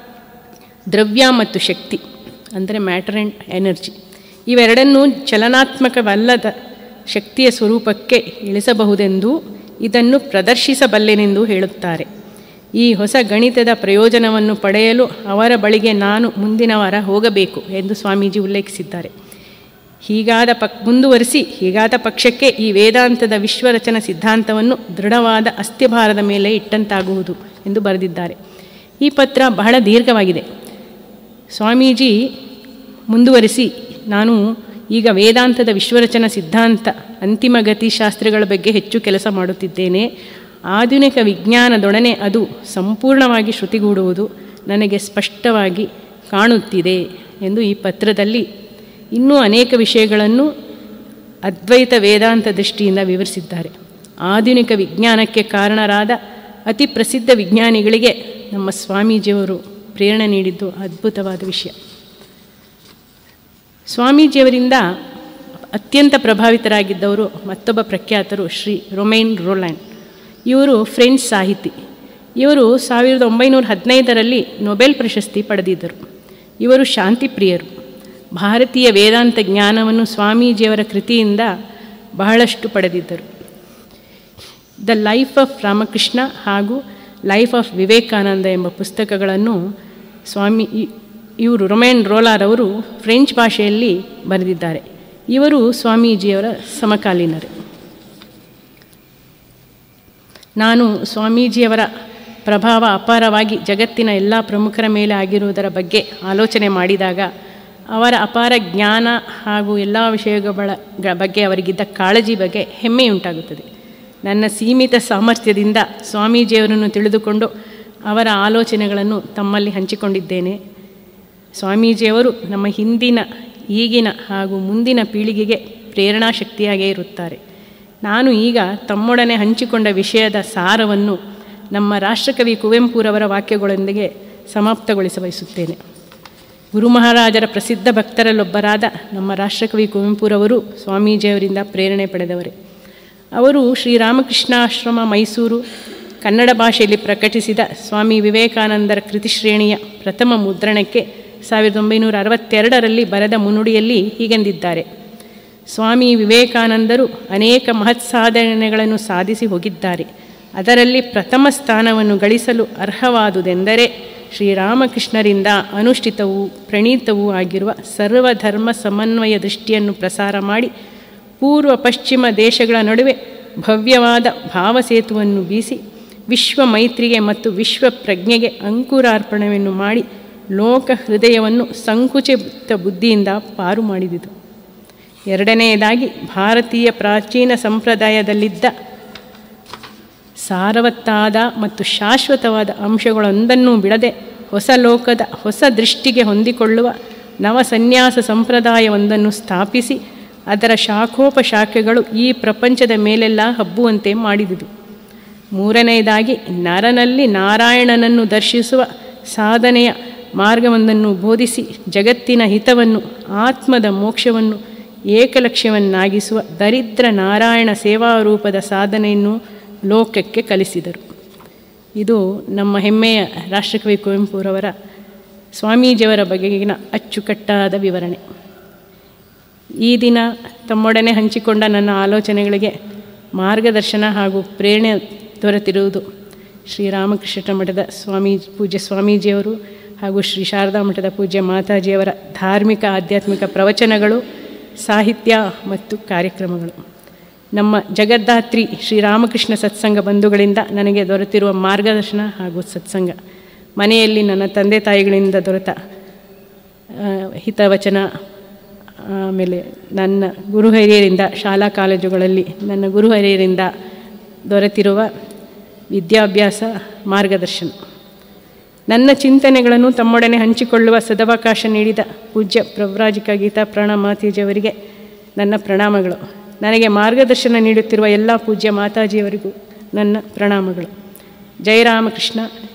ದ್ರವ್ಯ ಮತ್ತು ಶಕ್ತಿ ಅಂದರೆ ಮ್ಯಾಟರ್ ಆ್ಯಂಡ್ ಎನರ್ಜಿ ಇವೆರಡನ್ನೂ ಚಲನಾತ್ಮಕವಲ್ಲದ ಶಕ್ತಿಯ ಸ್ವರೂಪಕ್ಕೆ ಇಳಿಸಬಹುದೆಂದು ಇದನ್ನು ಪ್ರದರ್ಶಿಸಬಲ್ಲೆನೆಂದು ಹೇಳುತ್ತಾರೆ ಈ ಹೊಸ ಗಣಿತದ ಪ್ರಯೋಜನವನ್ನು ಪಡೆಯಲು ಅವರ ಬಳಿಗೆ ನಾನು ಮುಂದಿನ ವಾರ ಹೋಗಬೇಕು ಎಂದು ಸ್ವಾಮೀಜಿ ಉಲ್ಲೇಖಿಸಿದ್ದಾರೆ ಹೀಗಾದ ಪಕ್ ಮುಂದುವರಿಸಿ ಹೀಗಾದ ಪಕ್ಷಕ್ಕೆ ಈ ವೇದಾಂತದ ವಿಶ್ವರಚನ ಸಿದ್ಧಾಂತವನ್ನು ದೃಢವಾದ ಅಸ್ಥಿಭಾರದ ಮೇಲೆ ಇಟ್ಟಂತಾಗುವುದು ಎಂದು ಬರೆದಿದ್ದಾರೆ ಈ ಪತ್ರ ಬಹಳ ದೀರ್ಘವಾಗಿದೆ ಸ್ವಾಮೀಜಿ ಮುಂದುವರಿಸಿ ನಾನು ಈಗ ವೇದಾಂತದ ವಿಶ್ವರಚನ ಸಿದ್ಧಾಂತ ಅಂತಿಮ ಗತಿಶಾಸ್ತ್ರಗಳ ಬಗ್ಗೆ ಹೆಚ್ಚು ಕೆಲಸ ಮಾಡುತ್ತಿದ್ದೇನೆ ಆಧುನಿಕ ವಿಜ್ಞಾನದೊಡನೆ ಅದು ಸಂಪೂರ್ಣವಾಗಿ ಶ್ರುತಿಗೂಡುವುದು ನನಗೆ ಸ್ಪಷ್ಟವಾಗಿ ಕಾಣುತ್ತಿದೆ ಎಂದು ಈ ಪತ್ರದಲ್ಲಿ ಇನ್ನೂ ಅನೇಕ ವಿಷಯಗಳನ್ನು ಅದ್ವೈತ ವೇದಾಂತ ದೃಷ್ಟಿಯಿಂದ ವಿವರಿಸಿದ್ದಾರೆ ಆಧುನಿಕ ವಿಜ್ಞಾನಕ್ಕೆ ಕಾರಣರಾದ ಅತಿ ಪ್ರಸಿದ್ಧ ವಿಜ್ಞಾನಿಗಳಿಗೆ ನಮ್ಮ ಸ್ವಾಮೀಜಿಯವರು ಪ್ರೇರಣೆ ನೀಡಿದ್ದು ಅದ್ಭುತವಾದ ವಿಷಯ ಸ್ವಾಮೀಜಿಯವರಿಂದ ಅತ್ಯಂತ ಪ್ರಭಾವಿತರಾಗಿದ್ದವರು ಮತ್ತೊಬ್ಬ ಪ್ರಖ್ಯಾತರು ಶ್ರೀ ರೊಮೈನ್ ರೋಲ್ಯಾಂಡ್ ಇವರು ಫ್ರೆಂಚ್ ಸಾಹಿತಿ ಇವರು ಸಾವಿರದ ಒಂಬೈನೂರ ಹದಿನೈದರಲ್ಲಿ ನೊಬೆಲ್ ಪ್ರಶಸ್ತಿ ಪಡೆದಿದ್ದರು ಇವರು ಶಾಂತಿಪ್ರಿಯರು ಭಾರತೀಯ ವೇದಾಂತ ಜ್ಞಾನವನ್ನು ಸ್ವಾಮೀಜಿಯವರ ಕೃತಿಯಿಂದ ಬಹಳಷ್ಟು ಪಡೆದಿದ್ದರು ದ ಲೈಫ್ ಆಫ್ ರಾಮಕೃಷ್ಣ ಹಾಗೂ ಲೈಫ್ ಆಫ್ ವಿವೇಕಾನಂದ ಎಂಬ ಪುಸ್ತಕಗಳನ್ನು ಸ್ವಾಮಿ ಇವರು ರೊಮೇನ್ ರೋಲಾರ್ ಅವರು ಫ್ರೆಂಚ್ ಭಾಷೆಯಲ್ಲಿ ಬರೆದಿದ್ದಾರೆ ಇವರು ಸ್ವಾಮೀಜಿಯವರ ಸಮಕಾಲೀನರು ನಾನು ಸ್ವಾಮೀಜಿಯವರ ಪ್ರಭಾವ ಅಪಾರವಾಗಿ ಜಗತ್ತಿನ ಎಲ್ಲ ಪ್ರಮುಖರ ಮೇಲೆ ಆಗಿರುವುದರ ಬಗ್ಗೆ ಆಲೋಚನೆ ಮಾಡಿದಾಗ ಅವರ ಅಪಾರ ಜ್ಞಾನ ಹಾಗೂ ಎಲ್ಲ ವಿಷಯಗಳ ಬಗ್ಗೆ ಅವರಿಗಿದ್ದ ಕಾಳಜಿ ಬಗ್ಗೆ ಹೆಮ್ಮೆಯುಂಟಾಗುತ್ತದೆ ನನ್ನ ಸೀಮಿತ ಸಾಮರ್ಥ್ಯದಿಂದ ಸ್ವಾಮೀಜಿಯವರನ್ನು ತಿಳಿದುಕೊಂಡು ಅವರ ಆಲೋಚನೆಗಳನ್ನು ತಮ್ಮಲ್ಲಿ ಹಂಚಿಕೊಂಡಿದ್ದೇನೆ ಸ್ವಾಮೀಜಿಯವರು ನಮ್ಮ ಹಿಂದಿನ ಈಗಿನ ಹಾಗೂ ಮುಂದಿನ ಪೀಳಿಗೆಗೆ ಪ್ರೇರಣಾ ಶಕ್ತಿಯಾಗೇ ಇರುತ್ತಾರೆ ನಾನು ಈಗ ತಮ್ಮೊಡನೆ ಹಂಚಿಕೊಂಡ ವಿಷಯದ ಸಾರವನ್ನು ನಮ್ಮ ರಾಷ್ಟ್ರಕವಿ ಕುವೆಂಪುರವರ ವಾಕ್ಯಗಳೊಂದಿಗೆ ಸಮಾಪ್ತಗೊಳಿಸ ಬಯಸುತ್ತೇನೆ ಗುರು ಮಹಾರಾಜರ ಪ್ರಸಿದ್ಧ ಭಕ್ತರಲ್ಲೊಬ್ಬರಾದ ನಮ್ಮ ರಾಷ್ಟ್ರಕವಿ ಕುವೆಂಪುರವರು ಸ್ವಾಮೀಜಿಯವರಿಂದ ಪ್ರೇರಣೆ ಪಡೆದವರೇ ಅವರು ಶ್ರೀರಾಮಕೃಷ್ಣಾಶ್ರಮ ಮೈಸೂರು ಕನ್ನಡ ಭಾಷೆಯಲ್ಲಿ ಪ್ರಕಟಿಸಿದ ಸ್ವಾಮಿ ವಿವೇಕಾನಂದರ ಕೃತಿಶ್ರೇಣಿಯ ಪ್ರಥಮ ಮುದ್ರಣಕ್ಕೆ ಸಾವಿರದ ಒಂಬೈನೂರ ಅರವತ್ತೆರಡರಲ್ಲಿ ಬರೆದ ಮುನ್ನುಡಿಯಲ್ಲಿ ಹೀಗೆಂದಿದ್ದಾರೆ ಸ್ವಾಮಿ ವಿವೇಕಾನಂದರು ಅನೇಕ ಮಹತ್ ಸಾಧನೆಗಳನ್ನು ಸಾಧಿಸಿ ಹೋಗಿದ್ದಾರೆ ಅದರಲ್ಲಿ ಪ್ರಥಮ ಸ್ಥಾನವನ್ನು ಗಳಿಸಲು ಅರ್ಹವಾದುದೆಂದರೆ ಶ್ರೀರಾಮಕೃಷ್ಣರಿಂದ ಅನುಷ್ಠಿತವೂ ಪ್ರಣೀತವೂ ಆಗಿರುವ ಸರ್ವಧರ್ಮ ಸಮನ್ವಯ ದೃಷ್ಟಿಯನ್ನು ಪ್ರಸಾರ ಮಾಡಿ ಪೂರ್ವ ಪಶ್ಚಿಮ ದೇಶಗಳ ನಡುವೆ ಭವ್ಯವಾದ ಭಾವಸೇತುವನ್ನು ಬೀಸಿ ವಿಶ್ವ ಮೈತ್ರಿಗೆ ಮತ್ತು ವಿಶ್ವ ಪ್ರಜ್ಞೆಗೆ ಅಂಕುರಾರ್ಪಣೆಯನ್ನು ಮಾಡಿ ಲೋಕ ಹೃದಯವನ್ನು ಸಂಕುಚಿತ ಬುದ್ಧಿಯಿಂದ ಪಾರು ಮಾಡಿದುದು ಎರಡನೆಯದಾಗಿ ಭಾರತೀಯ ಪ್ರಾಚೀನ ಸಂಪ್ರದಾಯದಲ್ಲಿದ್ದ ಸಾರವತ್ತಾದ ಮತ್ತು ಶಾಶ್ವತವಾದ ಅಂಶಗಳೊಂದನ್ನೂ ಬಿಡದೆ ಹೊಸ ಲೋಕದ ಹೊಸ ದೃಷ್ಟಿಗೆ ಹೊಂದಿಕೊಳ್ಳುವ ನವಸನ್ಯಾಸ ಸಂಪ್ರದಾಯವೊಂದನ್ನು ಸ್ಥಾಪಿಸಿ ಅದರ ಶಾಖೋಪಶಾಖೆಗಳು ಈ ಪ್ರಪಂಚದ ಮೇಲೆಲ್ಲ ಹಬ್ಬುವಂತೆ ಮಾಡಿದುದು ಮೂರನೆಯದಾಗಿ ನರನಲ್ಲಿ ನಾರಾಯಣನನ್ನು ದರ್ಶಿಸುವ ಸಾಧನೆಯ ಮಾರ್ಗವೊಂದನ್ನು ಬೋಧಿಸಿ ಜಗತ್ತಿನ ಹಿತವನ್ನು ಆತ್ಮದ ಮೋಕ್ಷವನ್ನು ಏಕಲಕ್ಷ್ಯವನ್ನಾಗಿಸುವ ದರಿದ್ರ ನಾರಾಯಣ ಸೇವಾರೂಪದ ಸಾಧನೆಯನ್ನು ಲೋಕಕ್ಕೆ ಕಲಿಸಿದರು ಇದು ನಮ್ಮ ಹೆಮ್ಮೆಯ ರಾಷ್ಟ್ರಕವಿ ಕುವೆಂಪುರವರ ಸ್ವಾಮೀಜಿಯವರ ಬಗೆಗಿನ ಅಚ್ಚುಕಟ್ಟಾದ ವಿವರಣೆ ಈ ದಿನ ತಮ್ಮೊಡನೆ ಹಂಚಿಕೊಂಡ ನನ್ನ ಆಲೋಚನೆಗಳಿಗೆ ಮಾರ್ಗದರ್ಶನ ಹಾಗೂ ಪ್ರೇರಣೆ ದೊರೆತಿರುವುದು ಶ್ರೀರಾಮಕೃಷ್ಣ ಮಠದ ಸ್ವಾಮಿ ಪೂಜ್ಯ ಸ್ವಾಮೀಜಿಯವರು ಹಾಗೂ ಶ್ರೀ ಶಾರದಾ ಮಠದ ಪೂಜ್ಯ ಮಾತಾಜಿಯವರ ಧಾರ್ಮಿಕ ಆಧ್ಯಾತ್ಮಿಕ ಪ್ರವಚನಗಳು ಸಾಹಿತ್ಯ ಮತ್ತು ಕಾರ್ಯಕ್ರಮಗಳು ನಮ್ಮ ಜಗದ್ದಾತ್ರಿ ಶ್ರೀರಾಮಕೃಷ್ಣ ಸತ್ಸಂಗ ಬಂಧುಗಳಿಂದ ನನಗೆ ದೊರೆತಿರುವ ಮಾರ್ಗದರ್ಶನ ಹಾಗೂ ಸತ್ಸಂಗ ಮನೆಯಲ್ಲಿ ನನ್ನ ತಂದೆ ತಾಯಿಗಳಿಂದ ದೊರೆತ ಹಿತವಚನ ಆಮೇಲೆ ನನ್ನ ಗುರು ಹಿರಿಯರಿಂದ ಶಾಲಾ ಕಾಲೇಜುಗಳಲ್ಲಿ ನನ್ನ ಗುರು ಹಿರಿಯರಿಂದ ದೊರೆತಿರುವ ವಿದ್ಯಾಭ್ಯಾಸ ಮಾರ್ಗದರ್ಶನ ನನ್ನ ಚಿಂತನೆಗಳನ್ನು ತಮ್ಮೊಡನೆ ಹಂಚಿಕೊಳ್ಳುವ ಸದವಕಾಶ ನೀಡಿದ ಪೂಜ್ಯ ಪ್ರವ್ರಾಜಿಕ ಗೀತಾ ಪ್ರಾಣ ಮಾತಾಜಿಯವರಿಗೆ ನನ್ನ ಪ್ರಣಾಮಗಳು ನನಗೆ ಮಾರ್ಗದರ್ಶನ ನೀಡುತ್ತಿರುವ ಎಲ್ಲ ಪೂಜ್ಯ ಮಾತಾಜಿಯವರಿಗೂ ನನ್ನ ಪ್ರಣಾಮಗಳು ಜಯರಾಮಕೃಷ್ಣ